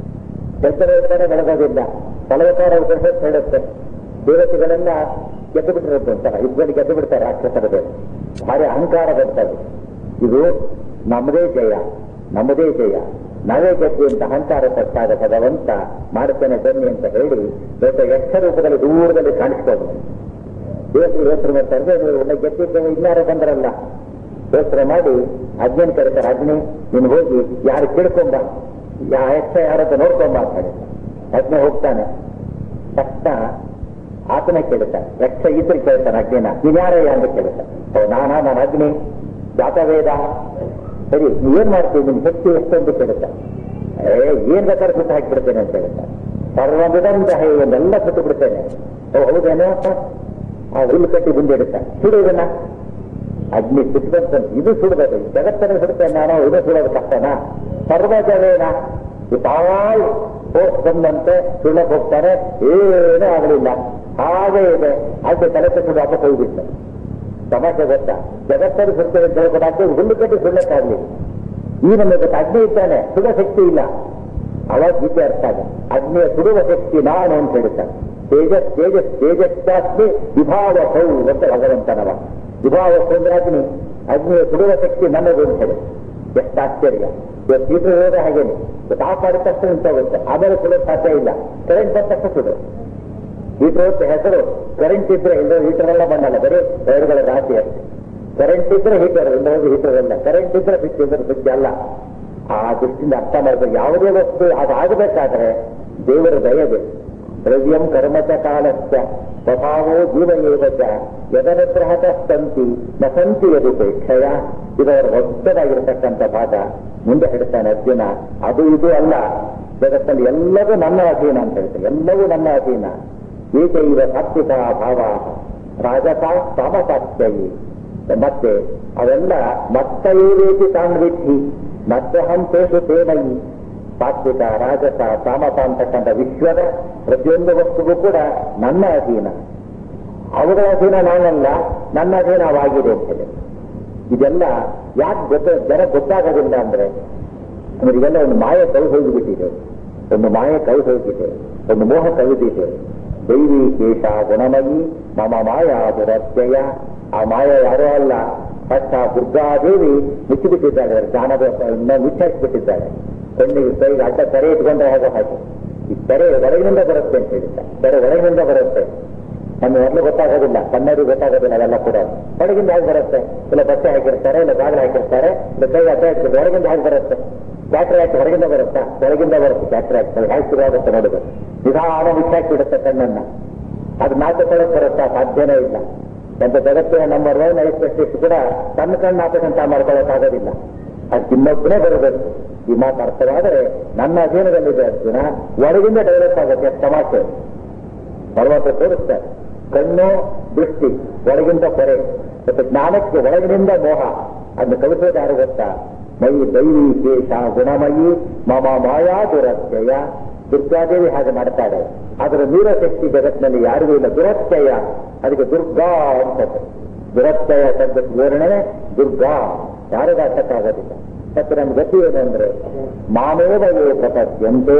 ಕೆಲಸದ ಇರ್ತಾನೆ ಬೆಳಗೋದಿಲ್ಲ ಫಲವತ್ತಾರ ಉಪನಿಷತ್ ಹೇಳುತ್ತೆ ದೇವತೆಗಳೆಲ್ಲ ಗೆದ್ದು ಬಿಟ್ಟಿರುತ್ತೆ ಅಂತ ಯುದ್ಧದಲ್ಲಿ ಗೆದ್ದು ಬಿಡ್ತಾರೆ ರಾಕ್ಷಸರ ಬೇರೆ ಭಾರಿ ಅಹಂಕಾರ ಬರ್ತದೆ ಇದು ನಮ್ಮದೇ ಜಯ ನಮ್ಮದೇ ಜಯ ನಾವೇ ಗೆದ್ದು ಅಂತ ಅಹಂಕಾರ ಪಟ್ಟಾಗ ಭಗವಂತ ಮಾಡ್ತೇನೆ ಬನ್ನಿ ಅಂತ ಹೇಳಿ ದೊಡ್ಡ ಯಕ್ಷ ರೂಪದಲ್ಲಿ ದೂರದಲ್ಲಿ ಕಾಣಿಸ್ಕೊಂಡು ದೇವತೆಗಳು ಯೋಚನೆ ಮಾಡ್ತಾರೆ ನೀವು ಒಳ್ಳೆ ಗೆದ್ದಿದ್ದೇವೆ ಇನ್ನಾರು ಬಂದ್ರಲ್ಲ ಯೋಚನೆ ಮಾಡಿ ಅಜ್ಞನ್ ಕರೀತಾರೆ ಅಗ್ನಿ ನೀನು ಹೋಗಿ ಯಾರು ಕೇಳ್ಕೊಂಬ ಯಾ ಯಕ್ಷ ಯಾರದ್ದು ನೋಡ್ಕೊಂಬ ಅಂತ ಹೇಳಿ ಅಗ್ನಿ ಹೋಗ್ತಾನೆ ತಕ್ಷಣ ಆತನ ಕೇಳ್ತಾನೆ ಯಕ್ಷ ಇದ್ರೆ ಕೇಳ್ತಾನೆ ಅಗ್ನಿನ ನೀನ್ ಯಾರಯ್ಯ ಅಂತ ಕೇಳ್ತಾನೆ ಓ ನಾನಾ ನಾನು ಅಗ್ನಿ ಜಾತವೇದ ಸರಿ ನೀವೇನ್ ಮಾಡ್ತೀವಿ ನಿಮ್ ಶಕ್ತಿ ಎಷ್ಟು ಅಂತ ಕೇಳ್ತಾನೆ ಏ ಏನ್ ಬೇಕಾದ್ರೆ ಸುಟ್ಟು ಹಾಕಿಬಿಡ್ತೇನೆ ಅಂತ ಹೇಳ್ತಾನೆ ಸರ್ವವಿಧಂತ ಎಲ್ಲ ಸುಟ್ಟು ಬಿಡ್ತೇನೆ ಓ ಹೌದೇನೋ ಆ ಹುಲ್ಲು ಕಟ್ಟಿ ಮುಂದೆ ಇಡುತ್ತಾನೆ ಸುಡು ಇದನ್ನ ಅಗ್ನಿ ಸುಟ್ಟಂತ ಇದು ಸುಡಬೇಕು ಜಗತ್ತನ್ನು ಸುಡುತ್ತೇನೆ ನಾನು ಇದು ಸುಡೋದು ಕಷ್ಟನಾ ಸರ್ವಜವೇನ ತಾವಾಳ್ ಹೋಗ್ ಬಂದಂತೆ ಸುಳ್ಳಕ್ ಹೋಗ್ತಾರೆ ಏನೂ ಆಗಲಿಲ್ಲ ಹಾಗೆ ಇದೆ ಅದಕ್ಕೆ ತಲೆ ತಟ್ಟು ವಾಪಸ್ ಹೋಗ್ಬಿಡ್ತಾರೆ ಸಮಸ್ಯೆ ಗೊತ್ತಾ ಜಗತ್ತನ್ನು ಸುಡ್ತೇವೆ ಅಂತ ಹೇಳ್ಕೊಡಾಕೆ ಹುಲ್ಲು ಕಟ್ಟಿ ಸುಳ್ಳಕ್ಕಾಗ್ಲಿ ಈ ನಮಗೆ ಅಗ್ನಿ ಇದ್ದಾನೆ ಸುಡ ಶಕ್ತಿ ಇಲ್ಲ ಅವಾಗ ಗೀತೆ ಅರ್ಥ ಆಗ ಅಗ್ನಿಯ ಸುಡುವ ಶಕ್ತಿ ನಾನು ಅಂತ ಹೇಳ್ತಾನೆ ತೇಜಸ್ ತೇಜಸ್ ತೇಜಸ್ಸಾಸ್ಮಿ ವಿಭಾವಸೌ ಅಂತ ಭಗವಂತನವ ವಿಭಾವಸೌ ಅಂದ್ರೆ ಅಗ್ನಿ ಅಗ್ನಿಯ ಸುಡುವ ಶಕ್ತಿ ನನ್ನದು ಅಂತ ಹೇಳಿ ಎಷ್ಟು ಆಶ್ಚರ್ಯ ಇವತ್ತು ಹೀಟರ್ ಇರೋದೇ ಹಾಗೇನೆ ತಾಪ ಮಾಡಿದ ತಕ್ಷಣ ನಿಂತೋಗುತ್ತೆ ಆಮೇಲೆ ಸುಡೋದು ಸಾಧ್ಯ ಇಲ್ಲ ಕರೆಂಟ್ ಬಂದ ತಕ್ಷಣ ಸುಡು ಹೀಟರ್ ಅಂತ ಹೆಸರು ಕರೆಂಟ್ ಇದ್ರೆ ಇಲ್ಲ ಹೀಟರ್ ಎಲ್ಲ ಬಂದಲ್ಲ ಬರೀ ವೈರ್ಗಳ ರಾಶಿ ಅಷ್ಟೇ ಕರೆಂಟ್ ಇದ್ರೆ ಹೀಟರ್ ಇಲ್ಲ ಹೀಟರ್ ಅಲ್ಲ ಕರೆಂಟ್ ಇದ್ರೆ ಸ್ವಿಚ್ ಇದ್ರೆ ಸ್ವಿಚ್ ಅಲ್ಲ ಆ ದೃಷ್ಟಿಯಿಂದ ಅರ್ಥ ಮಾಡಬೇಕು ಯಾವುದೇ ವಸ್ತು ಅದಾಗಬೇಕಾದ್ರೆ ದೇವರ ದಯ ಬೇಕು ದ್ರವ್ಯಂ ಕರ್ಮಚ ಕಾಲಶ್ಚ ಸ್ವಭಾವೋ ಜೀವಯೇವಚ ಯದನುಗ್ರಹತ ಸಂತಿ ನ ಸಂತಿ ಯದುಪೇಕ್ಷಯ ಇದರ ಹೊಸದಾಗಿರ್ತಕ್ಕಂಥ ಭಾಗ ಮುಂದೆ ಹೇಳ್ತಾನೆ ಅರ್ಜುನ ಅದು ಇದು ಅಲ್ಲ ಜಗತ್ತಲ್ಲಿ ಎಲ್ಲವೂ ನನ್ನ ಅಧೀನ ಅಂತ ಹೇಳ್ತಾರೆ ಎಲ್ಲವೂ ನನ್ನ ಅಧೀನ ಏಕೈವ ಸಾತ್ವಿಕ ಭಾವ ರಾಜಸ ತಾಮಸಾತ್ಯಯಿ ಮತ್ತೆ ಅವೆಲ್ಲ ಮತ್ತೈವೇತಿ ತಾನ್ವಿಧಿ ಮತ್ತಹಂ ತೇಷು ತೇನಯಿ ಸಾತ್ವಿಕ ರಾಜಸ ತಾಮಸ ಅಂತಕ್ಕಂಥ ವಿಶ್ವದ ಪ್ರತಿಯೊಂದು ವಸ್ತುವು ಕೂಡ ನನ್ನ ಅಧೀನ ಅವುಗಳ ಅಧೀನ ನಾನಲ್ಲ ನನ್ನ ಅಧೀನವಾಗಿದೆ ಅಂತ ಹೇಳಿ ಇದೆಲ್ಲ ಯಾಕೆ ಗೊತ್ತ ಜನ ಗೊತ್ತಾಗೋದಿಲ್ಲ ಅಂದ್ರೆ ಇವರಿಗೆಲ್ಲ ಒಂದು ಮಾಯ ಕೈ ಹೋಗಿಬಿಟ್ಟಿದೆ ಒಂದು ಮಾಯ ಕೈ ಹೋಗಿದೆ ಒಂದು ಮೋಹ ಕವಿದಿದೆ ದೈವಿ ಕೇಶ ಗುಣಮಯಿ ಮಮ ಮಾಯ ದುರತ್ಯಯ ಆ ಮಾಯ ಯಾರೋ ಅಲ್ಲ ಅಷ್ಟ ದುರ್ಗಾದೇವಿ ಮುಚ್ಚಿಬಿಟ್ಟಿದ್ದಾಳೆ ಜ್ಞಾನದ ಮುಚ್ಚಾಕಿಬಿಟ್ಟಿದ್ದಾಳೆ ಕಣ್ಣಿಗೆ ಕೈಗೆ ಅಡ್ಡ ತೆರೆ ಇಟ್ಕೊಂಡ್ರೆ ಹಾಗೆ ಹಾಗೆ ಈ ತೆರೆ ಹೊರಗಿನಿಂದ ಬರುತ್ತೆ ಅಂತ ಹೇಳಿದ್ದ ತೆರೆ ಹೊರಗಿನಿಂದ ಬರುತ್ತೆ ನಮ್ಗೆ ಮೊದಲು ಗೊತ್ತಾಗೋದಿಲ್ಲ ಕನ್ನಡಿ ಗೊತ್ತಾಗೋದಿಲ್ಲ ಅವೆಲ್ಲ ಕೂಡ ಹೊರಗಿಂದ ಹೇಗೆ ಬರುತ್ತೆ ಇಲ್ಲ ಬಟ್ಟೆ ಹಾಕಿರ್ತಾರೆ ಇಲ್ಲ ಬಾಗಿಲು ಹಾಕಿರ್ತಾರೆ ಇಲ್ಲ ಕೈ ಅಡ್ಡ ಇರ್ತದೆ ಹೊರಗಿಂದ ಹೇಗೆ ಬರುತ್ತೆ ಬ್ಯಾಟ್ರಿ ಹಾಕಿ ಹೊರಗಿಂದ ಬರುತ್ತಾ ಹೊರಗಿಂದ ಬರುತ್ತೆ ಬ್ಯಾಟ್ರಿ ಹಾಕಿ ಹೇಗೆ ಶುರುವಾಗುತ್ತೆ ನೋಡುದು ನಿಧಾನ ಮುಚ್ಚಾಕಿ ಬಿಡುತ್ತೆ ಕಣ್ಣನ್ನ ಅದು ನಾಟಕೊಳ್ಳೋಕೆ ಬರುತ್ತಾ ಸಾಧ್ಯನೇ ಇಲ್ಲ ಅಂತ ಜಗತ್ತಿನ ನಂಬರ್ ಒನ್ ಐಸ್ಪೆಷಲಿಸ್ಟ್ ಕೂಡ ತನ್ನ ಕಣ್ಣು ನಾಟಕಂತ ಮಾಡ್ಕೊಳ್ಳೋಕ್ಕಾಗೋದಿಲ್ಲ ಅದು ಇನ್ನೊಬ್ಬನೇ ಬರಬೇಕು ಈ ಮಾತು ಅರ್ಥವಾದರೆ ನನ್ನ ಅಧೀನದಲ್ಲಿದೆ ಅರ್ಜುನ ಒಳಗಿಂದ ಡೆವಲಪ್ ಆಗುತ್ತೆ ತಮಾಷೆ ಪರ್ವತ ತೋರಿಸ್ತಾರೆ ಕಣ್ಣು ದೃಷ್ಟಿ ಒಳಗಿಂದ ಹೊರೆ ಮತ್ತು ಜ್ಞಾನಕ್ಕೆ ಒಳಗಿನಿಂದ ಮೋಹ ಅದನ್ನು ಕವಿಸೋದು ಯಾರು ಗೊತ್ತಾ ಮೈ ದೈವಿ ಶೇಷ ಗುಣಮಯಿ ಮಮ ಮಾಯಾ ದುರತ್ಯಯ ದುರ್ಗಾದೇವಿ ಹಾಗೆ ಮಾಡ್ತಾಳೆ ಅದರ ಶಕ್ತಿ ಜಗತ್ತಿನಲ್ಲಿ ಯಾರಿಗೂ ಇಲ್ಲ ದುರತ್ಯಯ ಅದಕ್ಕೆ ದುರ್ಗಾ ಅಂತ ದುರತ್ಯಯ ಶಬ್ದ ವಿವರಣೆ ದುರ್ಗಾ ಯಾರಿಗೂ ಅರ್ಥಕ್ಕಾಗೋದಿಲ್ಲ ಮತ್ತೆ ನಮ್ಮ ಗತಿ ಏನು ಅಂದ್ರೆ ಮಾಮೇವ ಯೇ ಪ್ರಪದ್ಯಂತೆ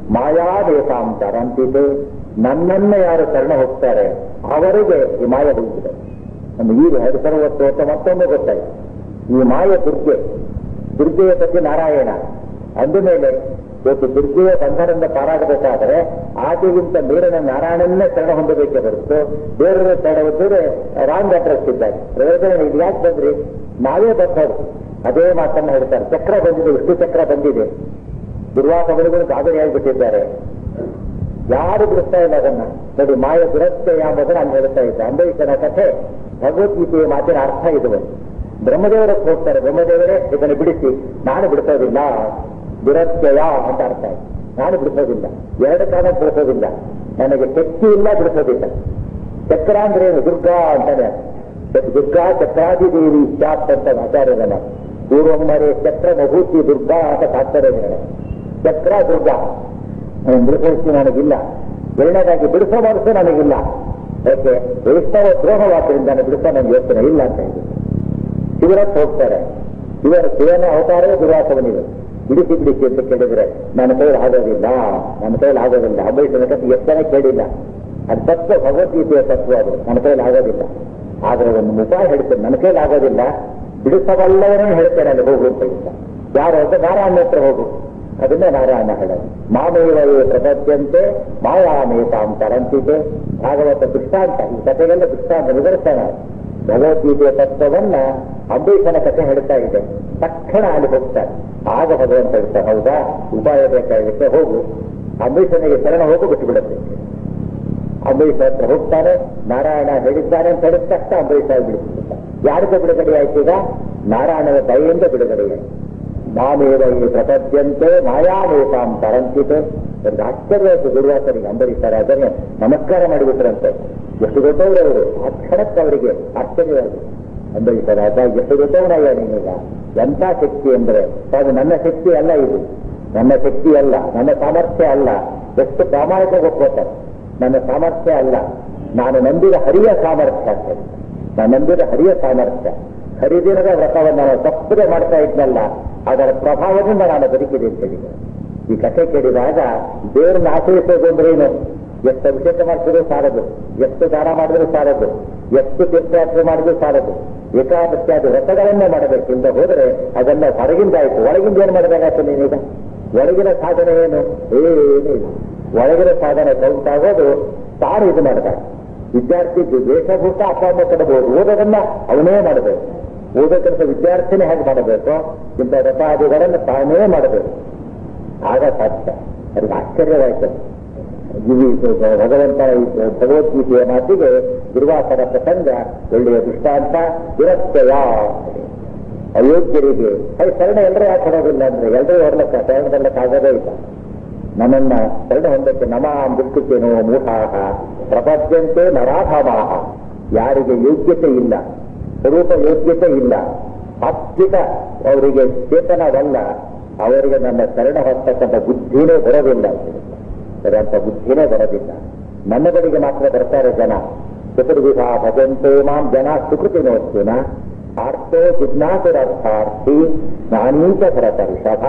ಮಾಯಾದೇಶಾಂತರಂತಿದೆ ನನ್ನನ್ನೇ ಯಾರು ಶರಣ ಹೋಗ್ತಾರೆ ಅವರಿಗೆ ಈ ಮಾಯ ಹೋಗಿದೆ ನಮ್ಮ ಈಗ ಎರಡು ಸರ್ವತ್ತು ಅಂತ ಮತ್ತೊಮ್ಮೆ ಗೊತ್ತಾಯ್ತು ಈ ಮಾಯ ದುರ್ಗೆ ದುರ್ಗೆಯ ಬಗ್ಗೆ ನಾರಾಯಣ ಅಂದ ಮೇಲೆ ಇವತ್ತು ದುರ್ಗೆಯ ಬಂಧನದಿಂದ ಪಾರಾಗಬೇಕಾದರೆ ಆಕೆಗಿಂತ ಮೇಲಿನ ನಾರಾಯಣನ್ನೇ ಶರಣ ಹೊಂದಬೇಕೇ ಹೊರತು ಬೇರೆ ಶರಣ ಹೊಂದಿದ್ರೆ ರಾಂಗ್ ಅಡ್ರೆಸ್ ಇದ್ದಾರೆ ಪ್ರಯೋಜನ ಇದು ಯಾಕೆ ಬಂದ್ರಿ ನಾವೇ ಬರ್ತದೆ ಅದೇ ಮಾತನ್ನ ಹೇಳ್ತಾರೆ ಚಕ್ರ ಬಂದಿದೆ ವಿಷ್ಣು ಚಕ್ರ ಬಂದಿದೆ ದುರ್ವಾಸಗಳಿಗೂ ಗಾಬರಿ ಆಗಿಬಿಟ್ಟಿದ್ದಾರೆ ಯಾರು ಬಿಡಿಸ್ತಾ ಇಲ್ಲ ಅದನ್ನ ನೋಡಿ ಮಾಯ ದುರತ್ಯಯ ಎಂಬುದನ್ನು ನಾನು ಹೇಳ್ತಾ ಇದ್ದೆ ಅಂಬರೀಷನ ಕಥೆ ಭಗವದ್ಗೀತೆಯ ಮಾತಿನ ಅರ್ಥ ಇದು ಬ್ರಹ್ಮದೇವರ ಹೋಗ್ತಾರೆ ಬ್ರಹ್ಮದೇವರೇ ಇದನ್ನು ಬಿಡಿಸಿ ನಾನು ಬಿಡಿಸೋದಿಲ್ಲ ದುರತ್ಯಯ ಅಂತ ಅರ್ಥ ಇದೆ ನಾನು ಬಿಡಿಸೋದಿಲ್ಲ ಎರಡು ಕಾಲ ಬಿಡಿಸೋದಿಲ್ಲ ನನಗೆ ಶಕ್ತಿ ಇಲ್ಲ ಬಿಡಿಸೋದಿಲ್ಲ ಚಕ್ರ ಅಂದ್ರೆ ಏನು ದುರ್ಗಾ ಅಂತಾನೆ ದುರ್ಗಾ ಚಕ್ರಾದಿದೇವಿ ಚಾತ್ ಅಂತ ಆಚಾರ್ಯರನ್ನ ಪೂರ್ವಮ್ಮರೇ ಚಕ್ರ ಮಹೂತಿ ದುರ್ಗಾ ಅಂತ ತಾತ್ಪರ್ಯ ಚಕ್ರ ದುರ್ಗಾ ನಾನು ಬಿಡಿಸೋಷ್ಟು ನನಗಿಲ್ಲ ಎರಡನೇದಾಗಿ ಬಿಡಿಸೋ ಮನಸ್ಸು ನನಗಿಲ್ಲ ಯಾಕೆ ವೈಷ್ಣವ ದ್ರೋಹವಾದ್ದರಿಂದ ನಾನು ಬಿಡಿಸೋ ನನಗೆ ಯೋಚನೆ ಇಲ್ಲ ಅಂತ ಹೇಳಿ ಶಿವರಕ್ಕೆ ಹೋಗ್ತಾರೆ ಶಿವರ ಶಿವನ ಅವತಾರವೇ ದುರ್ವಾಸವನಿದೆ ಬಿಡಿಸಿ ಬಿಡಿಸಿ ಅಂತ ಕೇಳಿದ್ರೆ ನನ್ನ ಕೈಯಲ್ಲಿ ಆಗೋದಿಲ್ಲ ನನ್ನ ಕೈಯಲ್ಲಿ ಆಗೋದಿಲ್ಲ ಅಂಬರೀಷನ ಕಥೆ ಎಷ್ಟನೇ ಕೇಳಿಲ್ಲ ಅದು ತತ್ವ ಭಗವದ್ಗೀತೆಯ ತತ್ವ ಅದು ನನ್ನ ಕೈಯಲ್ಲಿ ಆಗೋದಿಲ್ಲ ಆದ್ರೆ ಒಂದು ಉಪಾಯ ಹೇಳ್ತೇನೆ ನನ್ನ ಕೈಯಲ್ಲಿ ಆಗೋದಿಲ್ಲ ಬಿಡಿಸಬಲ್ಲವನೇ ಹೇಳ್ತೇನೆ ಅಲ್ಲಿ ಹೋಗು ಅಂತ ಇಲ್ಲ ಯಾರು ಅಂತ ನಾರಾಯಣ ಹತ್ರ ಹೋಗು ಅದನ್ನೇ ನಾರಾಯಣ ಹೇಳೋದು ಮಾಮೇವಯೇ ಪ್ರಪದ್ಯಂತೆ ಮಾಯಾಮೇತಾಂ ತರಂತಿದೆ ಭಾಗವತ ದೃಷ್ಟಾಂತ ಈ ಕಥೆಗೆಲ್ಲ ದೃಷ್ಟಾಂತ ನಿದರ್ಶನ ಭಗವದ್ಗೀತೆಯ ತತ್ವವನ್ನ ಅಂಬರೀಷನ ಕಥೆ ಹೇಳ್ತಾ ಇದೆ ತಕ್ಷಣ ಅಲ್ಲಿ ಹೋಗ್ತಾರೆ ಆಗ ಭಗವಂತ ಹೇಳ್ತಾರೆ ಹೌದಾ ಉಪಾಯ ಬೇಕಾಗಿತ್ತೆ ಹೋಗು ಅಂಬರೀಷನಿಗೆ ಶರಣ ಹೋಗು ಬಿಟ್ಟು ಬಿಡುತ್ತೆ ಅಂಬರೀಷ ಹತ್ರ ಹೋಗ್ತಾನೆ ನಾರಾಯಣ ಹೇಳಿದ್ದಾನೆ ಅಂತ ಹೇಳಿದ ತಕ್ಷಣ ಅಂಬರೀಷ ಬಿಡಿಸ್ಬಿಡ್ತಾರೆ ಯಾರಿಗ ಬಿಡುಗಡೆ ಆಯ್ತು ಈಗ ನಾರಾಯಣನ ದಯೆಯಿಂದ ಬಿಡುಗಡೆ ಆಯ್ತು ಮಾಮೇವ ಈ ಪ್ರಪದ್ಯಂತೆ ಮಾಯಾಮೇತಾಂ ತರಂತಿತೆ ಒಂದು ಆಶ್ಚರ್ಯ ಆಯ್ತು ದುರ್ವಾಸನಿಗೆ ಅಂಬರೀಷರ ಅದನ್ನೇ ನಮಸ್ಕಾರ ಮಾಡಿಬಿಟ್ರಂತೆ ಎಷ್ಟು ದೊಡ್ಡವರು ಅವರು ಆ ಕ್ಷಣಕ್ಕೆ ಅವರಿಗೆ ಆಶ್ಚರ್ಯವಾಗಿದೆ ಅಂಬರೀಷರ ಅದ ಎಷ್ಟು ದೊಡ್ಡವನಯ್ಯ ನೀನೀಗ ಎಂಥ ಶಕ್ತಿ ಅಂದ್ರೆ ಅದು ನನ್ನ ಶಕ್ತಿ ಅಲ್ಲ ಇದು ನನ್ನ ಶಕ್ತಿ ಅಲ್ಲ ನನ್ನ ಸಾಮರ್ಥ್ಯ ಅಲ್ಲ ಎಷ್ಟು ಪ್ರಾಮಾಣಿಕ ಒಪ್ಕೋತಾರೆ ನನ್ನ ಸಾಮರ್ಥ್ಯ ಅಲ್ಲ ನಾನು ನಂಬಿದ ಹರಿಯ ಸಾಮರ್ಥ್ಯ ಅಂತ ಹೇಳಿ ನಾನು ನಂಬಿದ ಹರಿಯ ಸಾಮರ್ಥ್ಯ ಹರಿದಿನದ ವ್ರತವನ್ನು ನಾನು ತಪ್ಪದೆ ಮಾಡ್ತಾ ಇದ್ನಲ್ಲ ಅದರ ಪ್ರಭಾವದಿಂದ ನಾನು ಬದುಕಿದೆ ಅಂತ ಹೇಳಿದೆ ಈ ಕಥೆ ಕೇಳಿದಾಗ ದೇವರನ್ನ ಆಶ್ರಯಿಸೋದು ಅಂದ್ರೆ ಏನು ಎಷ್ಟು ಅಭಿಷೇಕ ಮಾಡಿಸಿದ್ರು ಸಾಲದು ಎಷ್ಟು ದಾನ ಮಾಡಿದ್ರು ಸಾಲದು ಎಷ್ಟು ತೀರ್ಥಯಾತ್ರೆ ಮಾಡಿದ್ರು ಸಾಲದು ಏಕಾದಶಿಯಾದ ವ್ರತಗಳನ್ನೇ ಮಾಡಬೇಕು ಇಲ್ಲದೆ ಹೋದರೆ ಅದೆಲ್ಲ ಹೊರಗಿಂದ ಆಯ್ತು ಒಳಗಿಂದ ಏನು ಮಾಡಬೇಕಾಗ್ತದೆ ನೀನೀಗ ಒಳಗಿನ ಸಾಧನೆ ಏನು ಏನು ಇಲ್ಲ ಒಳಗಿನ ಸಾಧನೆ ಕೌಂಟ್ ಆಗೋದು ತಾನು ಇದು ಮಾಡಬೇಕು ವಿದ್ಯಾರ್ಥಿ ವೇಷಭೂಷ ಅಪ್ಪ ಅಮ್ಮ ಕೊಡಬಹುದು ಓದೋದನ್ನ ಅವನೇ ಮಾಡಬೇಕು ಓದೋಕ್ಕಿಂತ ವಿದ್ಯಾರ್ಥಿನೇ ಹೇಗೆ ಮಾಡಬೇಕು ಇಂಥ ರಥಾದಿಗಳನ್ನು ತಾನೇ ಮಾಡಬೇಕು ಆಗ ಸಾಧ್ಯ ಅದಕ್ಕೆ ಆಶ್ಚರ್ಯವಾಯ್ತು ಈ ಭಗವಂತ ಈ ಭಗವದ್ಗೀತೆಯ ಮಾತಿಗೆ ದುರ್ವಾಸನ ಪ್ರಸಂಗ ಒಳ್ಳೆಯ ದೃಷ್ಟಾಂತ ದುರತ್ಯಯ ಅಯೋಗ್ಯರಿಗೆ ಅದು ಶರಣ ಎಲ್ಲರೂ ಯಾಕೆ ಕೊಡೋದಿಲ್ಲ ಅಂದ್ರೆ ಎಲ್ಲರೂ ಹೊರಲಕ್ಕ ಶರಣದಲ್ಲಕ್ಕಾಗದೇ ಇಲ್ಲ ನನ್ನನ್ನ ಶರಣ ಹೊಂದಕ್ಕೆ ನಮಾಂ ದುಷ್ಟುತ್ತೇನೋ ಮೂಢಾಹ ಪ್ರಪದ್ಯಂತೆ ನರಾಧಮಾಹ ಯಾರಿಗೆ ಯೋಗ್ಯತೆ ಇಲ್ಲ ಸ್ವರೂಪ ಯೋಗ್ಯತೆ ಇಲ್ಲ ಆತ್ಮಿಕ ಅವರಿಗೆ ಚೇತನವಲ್ಲ ಅವರಿಗೆ ನನ್ನ ಶರಣ ಹೊತ್ತಕ್ಕಂಥ ಬುದ್ಧಿನೇ ಬರೋದಿಲ್ಲ ಅಂತ ಬುದ್ಧಿನೇ ಬರೋದಿಲ್ಲ ನನ್ನ ಬಳಿಗೆ ಮಾತ್ರ ಬರ್ತಾರೆ ಜನ ಚತುರ್ವಿಧ ಭಜಂತೆ ಮಾಂ ಜನ ಸುಕೃತಿ ನೋಡ್ತೀನ ಆರ್ತೋ ಜಿಜ್ಞಾಸುರರ್ಥಾರ್ಥಿ ನಾನೀಚ ಭರತ ಋಷಭ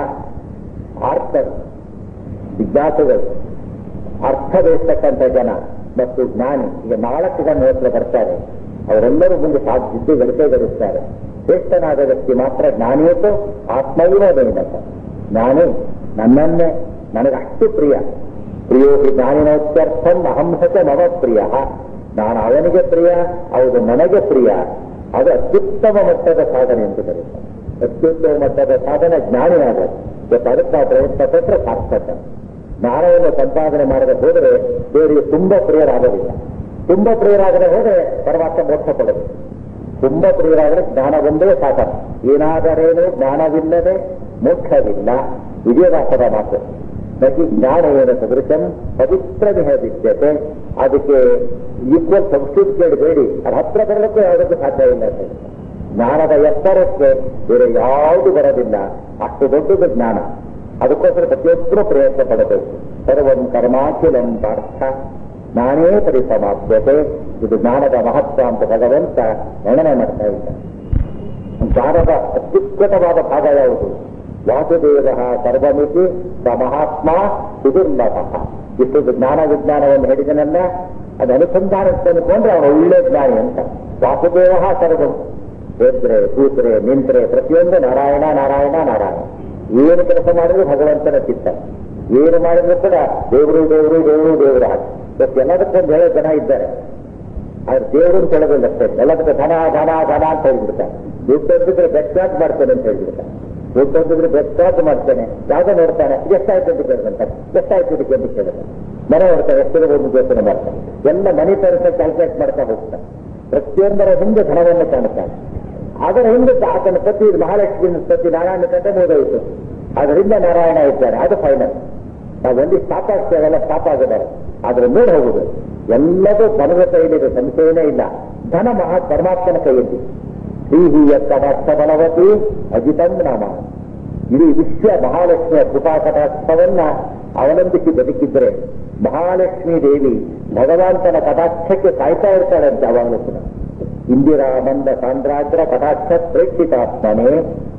ಆರ್ತರು ಜಿಜ್ಞಾಸುಗಳು ಅರ್ಥ ಬೇಯಿಸ್ತಕ್ಕಂಥ ಜನ ಮತ್ತು ಜ್ಞಾನಿ ಈಗ ನಾಲ್ಕು ಜನ ಹತ್ರ ಬರ್ತಾರೆ ಅವರೆಲ್ಲರೂ ಮುಂದೆ ಸಾಧ್ಯತೆ ಗಳಿಸೇ ಗಳಿಸ್ತಾರೆ ಶ್ರೇಷ್ಠನಾದ ವ್ಯಕ್ತಿ ಮಾತ್ರ ಜ್ಞಾನಿಯತ್ತು ಆತ್ಮೈವ ಬೇಡಕ ಜ್ಞಾನಿ ನನ್ನನ್ನೇ ನನಗಷ್ಟು ಪ್ರಿಯ ಪ್ರಿಯೋ ಹಿ ಜ್ಞಾನಿನೋತ್ಯರ್ಥಂ ಅಹಂ ಸಚ ಮಮ ಪ್ರಿಯ ನಾನು ಅವನಿಗೆ ಪ್ರಿಯ ಹೌದು ನನಗೆ ಪ್ರಿಯ ಅದು ಅತ್ಯುತ್ತಮ ಮಟ್ಟದ ಸಾಧನೆ ಅಂತ ಕರೀತಾರೆ ಅತ್ಯುತ್ತಮ ಮಟ್ಟದ ಸಾಧನೆ ಜ್ಞಾನಿಯಾಗೋದು ಇವತ್ತು ಅದಕ್ಕೆ ನಾವು ಪ್ರಯತ್ನ ಪಟ್ಟರೆ ಸಾರ್ಥಕ ಜ್ಞಾನವನ್ನು ಸಂಪಾದನೆ ಮಾಡದೆ ಹೋದರೆ ದೇವರಿಗೆ ತುಂಬಾ ಪ್ರಿಯರಾಗೋದಿಲ್ಲ ತುಂಬಾ ಪ್ರಿಯರಾಗದೆ ಹೋದರೆ ಪರಮಾತ್ಮ ಮೋಕ್ಷ ಪಡೋದು ತುಂಬಾ ಪ್ರಿಯರಾದರೆ ಜ್ಞಾನ ಒಂದೇ ಸಾಧನ ಏನಾದರೇನು ಜ್ಞಾನವಿಲ್ಲದೆ ಮೋಕ್ಷವಿಲ್ಲ ವಿಜಯದಾಸದ ಮಾತು ನಹಿ ಜ್ಞಾನವೇನ ಸದೃಶಂ ಪವಿತ್ರ ವಿದ್ಯತೆ ಅದಕ್ಕೆ ಈಕ್ವಲ್ ಸಬ್ಸ್ಟಿಟ್ಯೂಟ್ ಕೇಳಬೇಡಿ ಅದ್ರ ಹತ್ರ ಬರಲಿಕ್ಕೂ ಯಾವುದಕ್ಕೂ ಸಾಧ್ಯ ಇಲ್ಲ ಅಂತ ಹೇಳ್ತಾರೆ. ಜ್ಞಾನದ ಎತ್ತರಕ್ಕೆ ಬೇರೆ ಯಾವುದು ಬರೋದಿಲ್ಲ ಅಷ್ಟು ದೊಡ್ಡದು ಜ್ಞಾನ ಅದಕ್ಕೋಸ್ಕರ ಪ್ರತಿಯೊಬ್ಬರು ಪ್ರಯತ್ನ ಪಡಬೇಕು ಸರ್ವಂ ಕರ್ಮಾಖಿಲಂ ಪಾರ್ಥ ನಾನೇ ಪರಿಸಮಾಪ್ಯತೆ ಇದು ಜ್ಞಾನದ ಮಹತ್ವ ಅಂತ ಭಗವಂತ ವರ್ಣನೆ ಮಾಡ್ತಾ ಇದ್ದಾನೆ ಜ್ಞಾನದ ಅತ್ಯುತ್ಕಟವಾದ ಭಾಗ ಯಾವುದು ವಾಸುದೇವ ಸರ್ವಮಿತಿ ಸ ಮಹಾತ್ಮ ಸುದುರ್ಲಭ ಇಷ್ಟು ಜ್ಞಾನ ವಿಜ್ಞಾನವನ್ನು ಹೇಳಿದನಲ್ಲ ಅದು ಅನುಸಂಧಾನಕ್ಕೆ ಅಂದ್ಕೊಂಡ್ರೆ ಅವನು ಒಳ್ಳೆ ಜ್ಞಾನಿ ಅಂತ ವಾಸುದೇವ ಸರ್ವಂ ಎದ್ರೆ ಕೂತ್ರೆ ನಿಂತ್ರೆ ಪ್ರತಿಯೊಂದು ನಾರಾಯಣ ನಾರಾಯಣ ನಾರಾಯಣ ಏನು ಕೆಲಸ ಮಾಡಿದ್ರು ಭಗವಂತನ ಚಿತ್ತ ಏನು ಮಾಡಿದ್ರು ಕೂಡ ದೇವರು ದೇವರು ದೇವರು ದೇವರು ಹಾಗೆ ಇವತ್ತು ಎಲ್ಲದಕ್ಕೊಂದು ಹೇಳೋ ಜನ ಇದ್ದಾರೆ ಆದ್ರೆ ದೇವರು ಅಂತ ಹೇಳೋದಿಲ್ಲ ಅಷ್ಟೇ ಎಲ್ಲದಕ್ಕೆ ಧನ ಧನ ಧನ ಅಂತ ಹೇಳ್ಬಿಡ್ತಾರೆ ದುಡ್ಡು ಅಂತಿದ್ರೆ ಬೆಟ್ಟಾಟ್ ಮಾಡ್ತೇನೆ ಅಂತ ಹೇಳ್ಬಿಡ್ತಾರೆ ದುಡ್ಡು ಅಂತಿದ್ರೆ ಬೆಟ್ಟಾಟ್ ಮಾಡ್ತೇನೆ ಯಾವ್ದೋ ನೋಡ್ತಾನೆ ಎಷ್ಟಾಯ್ತು ಅಂತ ಕೇಳ್ಕೊಂತಾರೆ ಎಷ್ಟಾಯ್ತು ಇದಕ್ಕೆ ಅಂತ ಕೇಳಿದ್ರೆ ಮನೆ ನೋಡ್ತಾರೆ ಎಷ್ಟಿರಬಹುದು ಯೋಚನೆ ಮಾಡ್ತಾನೆ ಎಲ್ಲ ಮನಿ ತರಸ ಕ್ಯಾಲ್ಕುಲೇಟ್ ಮಾಡ್ತಾ ಹೋಗ್ತಾನೆ ಪ್ರತಿಯೊಂದರ ಹಿಂದೆ ಧನವನ್ನು ಕಾಣುತ್ತಾನೆ ಅದರ ಹಿಂದೆ ಆತನ ಪತಿ ಮಹಾಲಕ್ಷ್ಮಿ ಪತಿ ನಾರಾಯಣ ಕಂಡ ಮುಗಿದೋಯ್ತು ಅದರಿಂದ ನಾರಾಯಣ ಇದ್ದಾರೆ ಅದು ಫೈನಲ್ ನಾವು ಒಂದು ಸ್ಟಾಪ್ ಆಗ್ತೇವೆಲ್ಲ ಸ್ಟಾಪ್ ಆಗಿದ್ದಾರೆ ಆದ್ರೆ ಮೇಲೆ ಹೋಗುದು ಎಲ್ಲದೂ ಧನದ ಕೈಲಿದೆ ಸಂಶಯನೇ ಇಲ್ಲ ಧನ ಮಹಾ ಪರಮಾತ್ಮನ ಕೈಯಲ್ಲಿ ಶ್ರೀಹಿಯ ಕಟಾಕ್ಷ ಬಲವತಿ ಅಜಿತಂ ನಾಮ ಇಡೀ ವಿಶ್ವ ಮಹಾಲಕ್ಷ್ಮಿಯ ಕೃಪಾ ಕಟಾಕ್ಷವನ್ನ ಅವಲಂಬಿಸಿ ಬದುಕಿದ್ರೆ ಮಹಾಲಕ್ಷ್ಮೀ ದೇವಿ ಭಗವಂತನ ಕಟಾಕ್ಷಕ್ಕೆ ಕಾಯ್ತಾ ಇರ್ತಾಳಂತೆ ಅವಾಗಲೂ ಕೂಡ ಇಂದಿರಾ ಮಂದ ಸಾಂದ್ರಾಗ್ರ ಕಟಾಕ್ಷ ಪ್ರೇಕ್ಷಿತಾತ್ಮನೆ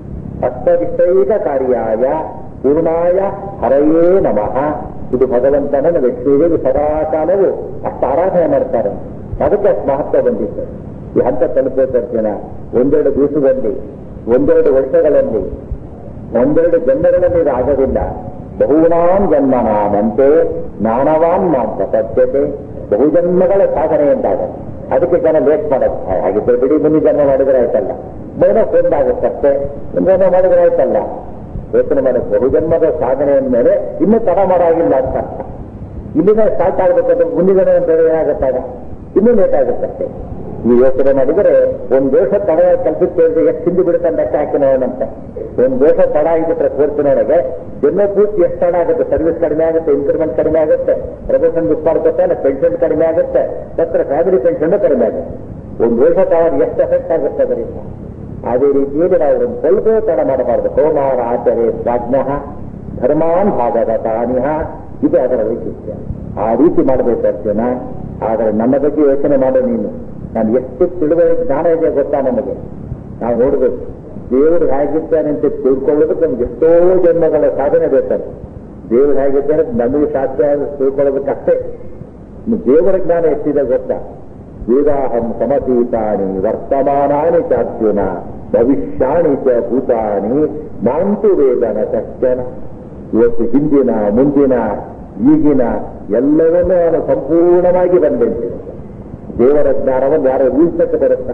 ಅಷ್ಟವಿಷೈಕ ಕಾರ್ಯಾಯ ಪೂರ್ಣಾಯ ಹರಯೇ ನಮಃ ಇದು ಭಗವಂತನನ್ನು ಲಕ್ಷ್ಮೀದೇವಿ ಸದಾಕಾಲವೂ ಅಷ್ಟು ಆರಾಧನೆ ಮಾಡ್ತಾರೆ ಅದಕ್ಕೆ ಅಷ್ಟು ಮಹತ್ವ ಬಂದಿತ್ತು ಈ ಹಂತ ತಲುಪೋ ಜನ ಒಂದೆರಡು ದಿವಸದಲ್ಲಿ ಒಂದೆರಡು ವರ್ಷಗಳಲ್ಲಿ ಒಂದೆರಡು ಜನ್ಮಗಳಲ್ಲಿ ಇದು ಆಗೋದಿಲ್ಲ ಬಹುನಾಂ ಜನ್ಮನಾಮಂತೆ ಜ್ಞಾನವಾನ್ ಮಾಂ ಪ್ರಪದ್ಯತೆ ಬಹುಜನ್ಮಗಳ ಸಾಧನೆ ಎಂದಾಗ ಅದಕ್ಕೆ ಜನ ಲೇಟ್ ಮಾಡೋದು ಹಾಗಿದ್ರೆ ಬಿಡಿ ಮುಂದೆ ಜನ್ಮ ಮಾಡಿದ್ರೆ ಆಯ್ತಲ್ಲ ಬೋನಸ್ ಒಂದಾಗುತ್ತಷ್ಟೇ ಜನ್ಮ ಮಾಡಿದ್ರೆ ಆಯ್ತಲ್ಲ ಯೋಚನೆ ಮಾಡೋದು ಬಹುಜನ್ಮದ ಸಾಧನೆ ಮೇಲೆ ಇನ್ನೂ ತಡ ಮಾಡೋಗಿಲ್ಲ ಅಂತ ಅರ್ಥ ಇಲ್ಲಿಂದ ಸ್ಟಾರ್ಟ್ ಆಗ್ಬೇಕಂದ್ರೆ ಮುಂದಿನ ಏನಾಗುತ್ತಾಗ ಇನ್ನೂ ಲೇಟ್ ಆಗುತ್ತಷ್ಟೇ ಈ ಯೋಚನೆ ಮಾಡಿದರೆ ಒಂದು ದೇಶ ತಡ ಕಲ್ಪಿಸ್ತೇವೆ ಎಷ್ಟು ಹಿಂದೆ ಬಿಡುತ್ತೆ ಲೆಕ್ಕ ಹಾಕಿ ನೋಡೋಣಂತೆ ಒಂದು ದೇಶ ತಡ ಆಗಿಬಿಟ್ರೆ ಕೋರ್ಟಿನೊಳಗೆ ಜನ್ಮ ಪೂರ್ತಿ ಎಷ್ಟು ತಡ ಆಗುತ್ತೆ ಸರ್ವಿಸ್ ಕಡಿಮೆ ಆಗುತ್ತೆ ಇನ್ಕ್ರಿಮೆಂಟ್ ಕಡಿಮೆ ಆಗುತ್ತೆ ಪ್ರಮೋಷನ್ ಮಿಸ್ ಮಾಡ್ಕೊತಾನೆ ಪೆನ್ಷನ್ ಕಡಿಮೆ ಆಗುತ್ತೆ ತತ್ರ ಫ್ಯಾಮಿಲಿ ಪೆನ್ಷನ್ ಕಡಿಮೆ ಆಗುತ್ತೆ ಒಂದು ದೇಶ ತಡ ಎಷ್ಟು ಎಫೆಕ್ಟ್ ಆಗುತ್ತೆ ಅದರಿಂದ ಅದೇ ರೀತಿಯಲ್ಲಿ ನಾವು ಒಂದು ಸ್ವಲ್ಪ ತಡ ಮಾಡಬಾರದು ಹೋಮಾರ ಆಚರೆ ಪ್ರಾಜ್ಞ ಧರ್ಮಾನ್ ಭಾಗವತಾನಿಹ ಇದು ಅದರ ವೈಶಿಷ್ಟ್ಯ ಆ ರೀತಿ ಮಾಡಬೇಕು ಅರ್ಜುನ ಆದರೆ ನನ್ನ ಬಗ್ಗೆ ಯೋಚನೆ ಮಾಡು ನೀನು ನಾನು ಎಷ್ಟು ತಿಳುವಳಿಕೆ ಜ್ಞಾನ ಇದೆ ಗೊತ್ತಾ ನಮಗೆ ನಾವು ನೋಡಬೇಕು ದೇವರು ಹೇಗಿದ್ದಾನೆ ಅಂತ ತಿಳ್ಕೊಳ್ಳೋದಕ್ಕೆ ನಮ್ಗೆ ಎಷ್ಟೋ ಜನ್ಮಗಳ ಸಾಧನೆ ಬೇಕಾದ್ರೆ ದೇವರು ಹೇಗಿದ್ದಾನೆ ನಮಗೆ ಶಾಸ್ತ್ರ ತಿಳ್ಕೊಳ್ಳೋದಕ್ಕಷ್ಟೇ ದೇವರ ಜ್ಞಾನ ಎಷ್ಟಿದೆ ಗೊತ್ತಾ ವೇದಾಹಂ ಸಮತೀತಾನಿ ವರ್ತಮಾನಾನಿ ಚಾರ್ಜುನ ಭವಿಷ್ಯಾಣಿ ಚ ಭೂತಾನಿ ನಾಂತು ವೇದನ ಕಶ್ಚನ ಇವತ್ತು ಹಿಂದಿನ ಮುಂದಿನ ಈಗಿನ ಎಲ್ಲವನ್ನೂ ಅವನು ಸಂಪೂರ್ಣವಾಗಿ ಬಂದಂತೆ ದೇವರ ಜ್ಞಾನವನ್ನು ಯಾರು ಊಹಿಸಕ್ಕೆ ಬರುತ್ತಾ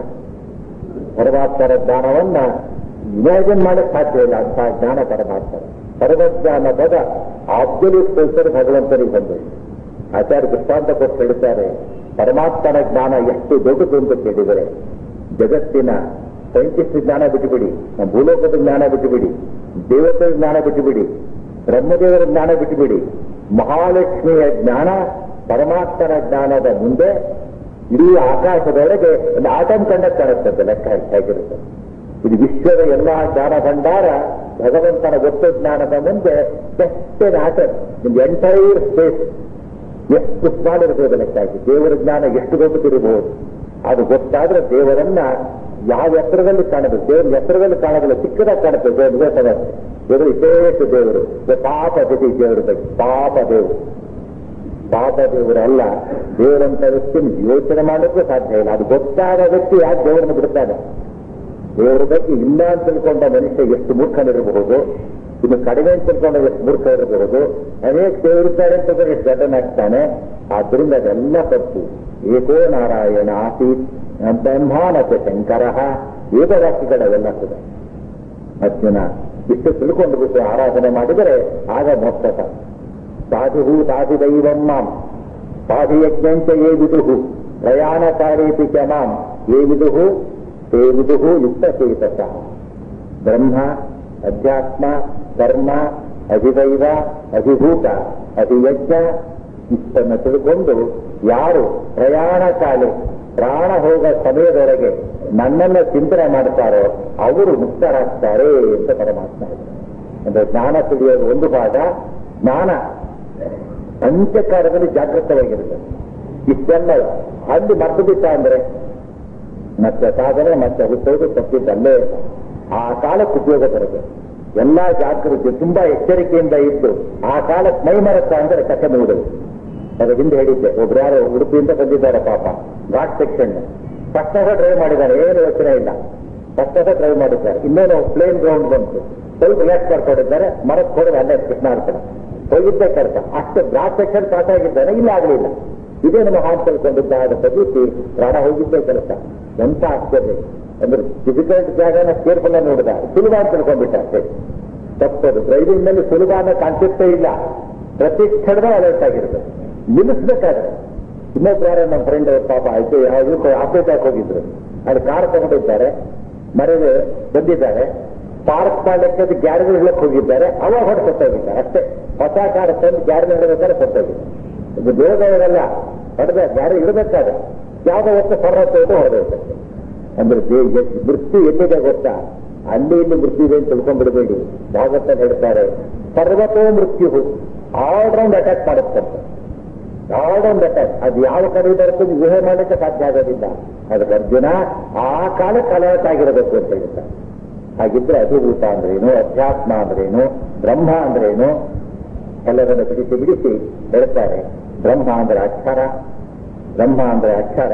ಪರಮಾತ್ಮರ ಜ್ಞಾನವನ್ನ ಇಮ್ಯಾಜಿನ್ ಮಾಡಕ್ ಸಾಧ್ಯ ಇಲ್ಲ ಅಂತ ಜ್ಞಾನ ಪರಮಾತ್ಮ ಪರಮಜ್ಞಾನ ಪದ ಆಬ್ಸಲ್ಯೂಟ್ ಪೊಸಿಷನ್ ಭಗವಂತನಿಗೆ ಬಂದಿದೆ ಆಚಾರ್ಯ ದೃಷ್ಟಾಂತ ಕೊಟ್ಟು ಹೇಳ್ತಾರೆ ಪರಮಾತ್ಮನ ಜ್ಞಾನ ಎಷ್ಟು ದೊಡ್ಡದು ಅಂತ ಕೇಳಿದರೆ ಜಗತ್ತಿನ ಸೈಂಟಿಸ್ಟ್ ಜ್ಞಾನ ಬಿಟ್ಟುಬಿಡಿ ನಮ್ಮ ಭೂಲೋಕದ ಜ್ಞಾನ ಬಿಟ್ಟುಬಿಡಿ ದೇವತೆಯ ಜ್ಞಾನ ಬಿಟ್ಟುಬಿಡಿ ಬ್ರಹ್ಮದೇವರ ಜ್ಞಾನ ಬಿಟ್ಟುಬಿಡಿ ಮಹಾಲಕ್ಷ್ಮಿಯ ಜ್ಞಾನ ಪರಮಾತ್ಮನ ಜ್ಞಾನದ ಮುಂದೆ ಇಡೀ ಆಕಾಶದೊಳಗೆ ಒಂದು ಆಟಮ್ ಕಂಡ ಕಾಣುತ್ತದೆ ಲೆಕ್ಕ ಹೆಚ್ಚಾಗಿರುತ್ತೆ ಇದು ವಿಶ್ವದ ಎಲ್ಲಾ ಜ್ಞಾನ ಭಂಡಾರ ಭಗವಂತನ ಗೊತ್ತ ಜ್ಞಾನದ ಮುಂದೆ ಬೆಸ್ಟ್ ಆಟಮ್ ನಿಮ್ಗೆ ಎಂಟೈರ್ ಸ್ಪೇಸ್ ಎಷ್ಟು ಮಾಡಿರ್ಬೋದು ಲೆಕ್ಕಾಗಿ ದೇವರ ಜ್ಞಾನ ಎಷ್ಟು ಗೊತ್ತಿರಬಹುದು ಅದು ಗೊತ್ತಾದ್ರೆ ದೇವರನ್ನ ಯಾವ ಎತ್ತರದಲ್ಲಿ ಕಾಣಬೇಕು ದೇವರ ಎತ್ತರದಲ್ಲಿ ಕಾಣೋದಿಲ್ಲ ಚಿಕ್ಕದಾಗಿ ಕಾಣುತ್ತೆ ದೇವರು ವಿವೇಕದ ದೇವರು ವಿಶೇಷ ದೇವರು ಇದು ಪಾಪ ಜೊತೆ ದೇವರ ಬಗ್ಗೆ ಪಾಪ ದೇವರು ಪಾಪ ದೇವರಲ್ಲ ದೇವರಂತ ವ್ಯಕ್ತಿ ಯೋಚನೆ ಮಾಡೋಕ್ಕೂ ಸಾಧ್ಯ ಇಲ್ಲ ಅದು ಗೊತ್ತಾದ ವ್ಯಕ್ತಿ ಯಾಕೆ ದೇವರನ್ನು ಬಿಡ್ತಾನೆ ದೇವರ ಬಗ್ಗೆ ಇಲ್ಲ ಅಂತ ತಿಳ್ಕೊಂಡ ಮನುಷ್ಯ ಎಷ್ಟು ಮೂರ್ಖನಿರಬಹುದು ಇನ್ನು ಕಡಿಮೆ ಅಂತ ತಿಳ್ಕೊಂಡ ಎಷ್ಟು ಮೂರ್ಖ ಇರಬಹುದು ಅನೇಕ ದೇವರಿದ್ದಾರೆ ಅಂತ ಎಷ್ಟು ದಡ್ಡನಾಗ್ತಾನೆ ಆದ್ರಿಂದ ಅದೆಲ್ಲ ತಪ್ಪು ಏಕೋ ನಾರಾಯಣ ಆಸೀತ್ ಬ್ರಹ್ಮಾನತೆ ಶಂಕರ ವೇದವಾಕ್ಯಗಳೆಲ್ಲ ಕೂಡ ಅರ್ಜುನ ಇಷ್ಟು ತಿಳ್ಕೊಂಡು ಬಿಟ್ಟು ಆರಾಧನೆ ಮಾಡಿದರೆ ಆಗ ಮೋಕ್ಷ ಸಾಧು ಸಾಧು ದೈವಂ ಮಾಂ ಸಾಧಿಯಜ್ಞಂಚ ಯೇ ವಿದುಹು ಪ್ರಯಾಣಕಾರೀಪಿ ಚ ಮಾಂ ಯೇ ವಿದುಹು ತೇ ವಿದುಹು ಯುಕ್ತಚೇತಸ ಬ್ರಹ್ಮ ಅಧ್ಯಾತ್ಮ ಕರ್ಮ ಅಧಿದೈವ ಅಧಿಭೂತ ಅಧಿಯಜ್ಞ ಇಷ್ಟನ್ನು ತಿಳ್ಕೊಂಡು ಯಾರು ಪ್ರಯಾಣ ಕಾಲೆ ಪ್ರಾಣ ಹೋಗೋ ಸಮಯದೊಳಗೆ ನನ್ನನ್ನು ಚಿಂತನೆ ಮಾಡ್ತಾರೋ ಅವರು ಮುಕ್ತರಾಗ್ತಾರೆ ಅಂತ ಪರಮಾತ್ಮ ಹೇಳ್ತಾರೆ. ಅಂದ್ರೆ ಜ್ಞಾನ ತಿಳಿಯೋದು ಒಂದು ಭಾಗ ಜ್ಞಾನ ಅಂತ್ಯಕಾಲದಲ್ಲಿ ಜಾಗೃತವಾಗಿರುತ್ತೆ ಇಷ್ಟೆಲ್ಲ ಅಲ್ಲಿ ಮರ್ತು ಬಿಟ್ಟ ಅಂದ್ರೆ ಮತ್ತೆ ಸಾಧನೆ ಮತ್ತೆ ಹುಟ್ಟೋದು ತಪ್ಪಿದ್ದಲ್ಲೇ ಇಲ್ಲ. ಆ ಕಾಲಕ್ಕೆ ಉಪಯೋಗ ಬರುತ್ತೆ ಎಲ್ಲಾ ಜಾಗೃತಿ ತುಂಬಾ ಎಚ್ಚರಿಕೆಯಿಂದ ಇದ್ದು ಆ ಕಾಲಕ್ಕೆ ಮೈ ಮರತ್ತ ಅಂದ್ರೆ ಕಥೆ ನೋಡುದು ಅದು ಹಿಂದೆ ಹೇಳಿದ್ದೆ ಒಬ್ರು ಯಾರು ಉಡುಪಿಯಿಂದ ಬಂದಿದ್ದಾರೆ ಪಾಪ ಘಾಟ್ ಸೆಕ್ಷನ್ ಫಸ್ಟ್ ಡ್ರೈವ್ ಮಾಡಿದ್ದಾರೆ ಏನು ಯೋಚನೆ ಇಲ್ಲ ಫಸ್ಟ್ ಡ್ರೈವ್ ಮಾಡಿದ್ದಾರೆ ಇನ್ನೇನು ಪ್ಲೇನ್ ಗ್ರೌಂಡ್ ಬಂತು ಸ್ವಲ್ಪ ರಿಲ್ಯಾಕ್ಸ್ ಮಾಡ್ಕೊಂಡಿದ್ದಾರೆ ಮರಕ್ಕೆ ಹೊಡೆದು ಅಲ್ಲೇ ಕೃಷ್ಣಾರ್ಪಣ ಹೋಗಿದ್ದೆ ಕರ್ತ ಅಷ್ಟು ಘಾಟ್ ಸೆಕ್ಷನ್ ಪಾಸ್ ಆಗಿದ್ದಾನೆ ಇಲ್ಲ ಆಗಲಿಲ್ಲ ಇದೇನು ಮಹಾನ್ ತಿಳ್ಕೊಂಡಿದ್ದ ಬದುಕಿ ಪ್ರಾಣ ಹೋಗಿದ್ದೇ ಕೆಲಸ ಎಂತ ಆಶ್ಚರ್ಯ ಅಂದ್ರೆ ಡಿಫಿಕಲ್ಟ್ ಜಾಗನ ಕೇರ್ಫುಲ್ ನೋಡಿದ ಸುಲಭ ಅಂತ ತಿಳ್ಕೊಂಡ್ಬಿಟ್ಟ ಅಷ್ಟೇ ತಪ್ಪದು ಡ್ರೈವಿಂಗ್ ನಲ್ಲಿ ಸುಲಭ ಅನ್ನೋ ಕಾನ್ಸೆಪ್ಟೇ ಇಲ್ಲ ಪ್ರತಿ ಕ್ಷಣದ ಅಲರ್ಟ್ ಆಗಿರುತ್ತೆ ನಿಲ್ಲಿಸ್ಬೇಕಾದ್ರೆ ಇನ್ನೊಬ್ರು ಯಾರೋ ನಮ್ಮ ಫ್ರೆಂಡ್ ಪಾಪ ಆಯ್ತು ಯಾವುದಕ್ಕೂ ಆಫ್ರಿಕಾಕ್ ಹೋಗಿದ್ರು ಅಲ್ಲಿ ಕಾರ್ ತಗೊಂಡಿದ್ದಾರೆ ಮರೆಗೆ ಬಂದಿದ್ದಾರೆ ಪಾರ್ಕ್ ಮಾಡ್ಲಿಕ್ಕೆ ಅದು ಗ್ಯಾರೇಜ್ ಇಡಕ್ಕೆ ಹೋಗಿದ್ದಾರೆ ಅವಾಗ ಹೊಡೆ ಸತ್ತೋಗಿದ್ದಾರೆ ಅಷ್ಟೇ ಹೊಸ ಕಾರ್ ತಂದು ಗ್ಯಾರೇಜ್ ಇಡಬೇಕಾದ್ರೆ ಸತ್ತೋಗಿದ್ದಾರೆ ಇದು ಬೇಗ ಇರಲ್ಲ ಹೊಡೆದ ಗ್ಯಾರೇಜ್ ಇಡಬೇಕಾದ್ರೆ ಯಾವುದೋ ಹೊತ್ತು ಹೊರತು ಹೊಡೆದೈತೆ ಅಂದ್ರೆ ದೇ- ಎ- ಮೃತ್ಯು ಎಲ್ಲಿದೆ ಗೊತ್ತಾ ಅಲ್ಲಿ ಇಲ್ಲಿ ಮೃತ್ಯು ಇದೆ ಅಂತ ತಿಳ್ಕೊಂಡ್ಬಿಡಬೇಡಿ ಭಾಗವತ ಹೇಳ್ತಾರೆ ಸರ್ವತೋ ಮೃತ್ಯು ಆಲ್ ರೌಂಡ್ ಅಟ್ಯಾಕ್ ಮಾಡುತ್ತಂತೆ ಆಲ್ ರೌಂಡ್ ಅಟ್ಯಾಕ್ ಅದು ಯಾವ ಕಡೆ ಬರ್ತದೆ ಊಹೆ ಮಾಡಲಿಕ್ಕೆ ಸಾಧ್ಯ ಆಗೋದಿಲ್ಲ ಅದಕ್ಕೆ ಅರ್ಜುನ ಆ ಕಾಲಕ್ಕೆ ಅಲರ್ಟ್ ಆಗಿರಬೇಕು ಅಂತ ಹೇಳ್ತಾರೆ ಹಾಗಿದ್ರೆ ಅಧಿಭೂತ ಅಂದ್ರೇನು ಅಧ್ಯಾತ್ಮ ಅಂದ್ರೇನು ಬ್ರಹ್ಮ ಅಂದ್ರೇನು ಎಲ್ಲರನ್ನು ಬಿಡಿಸಿ ಬಿಡಿಸಿ ಹೇಳ್ತಾರೆ ಬ್ರಹ್ಮ ಅಂದ್ರೆ ಅಕ್ಷರ ಬ್ರಹ್ಮ ಅಂದ್ರೆ ಅಕ್ಷರ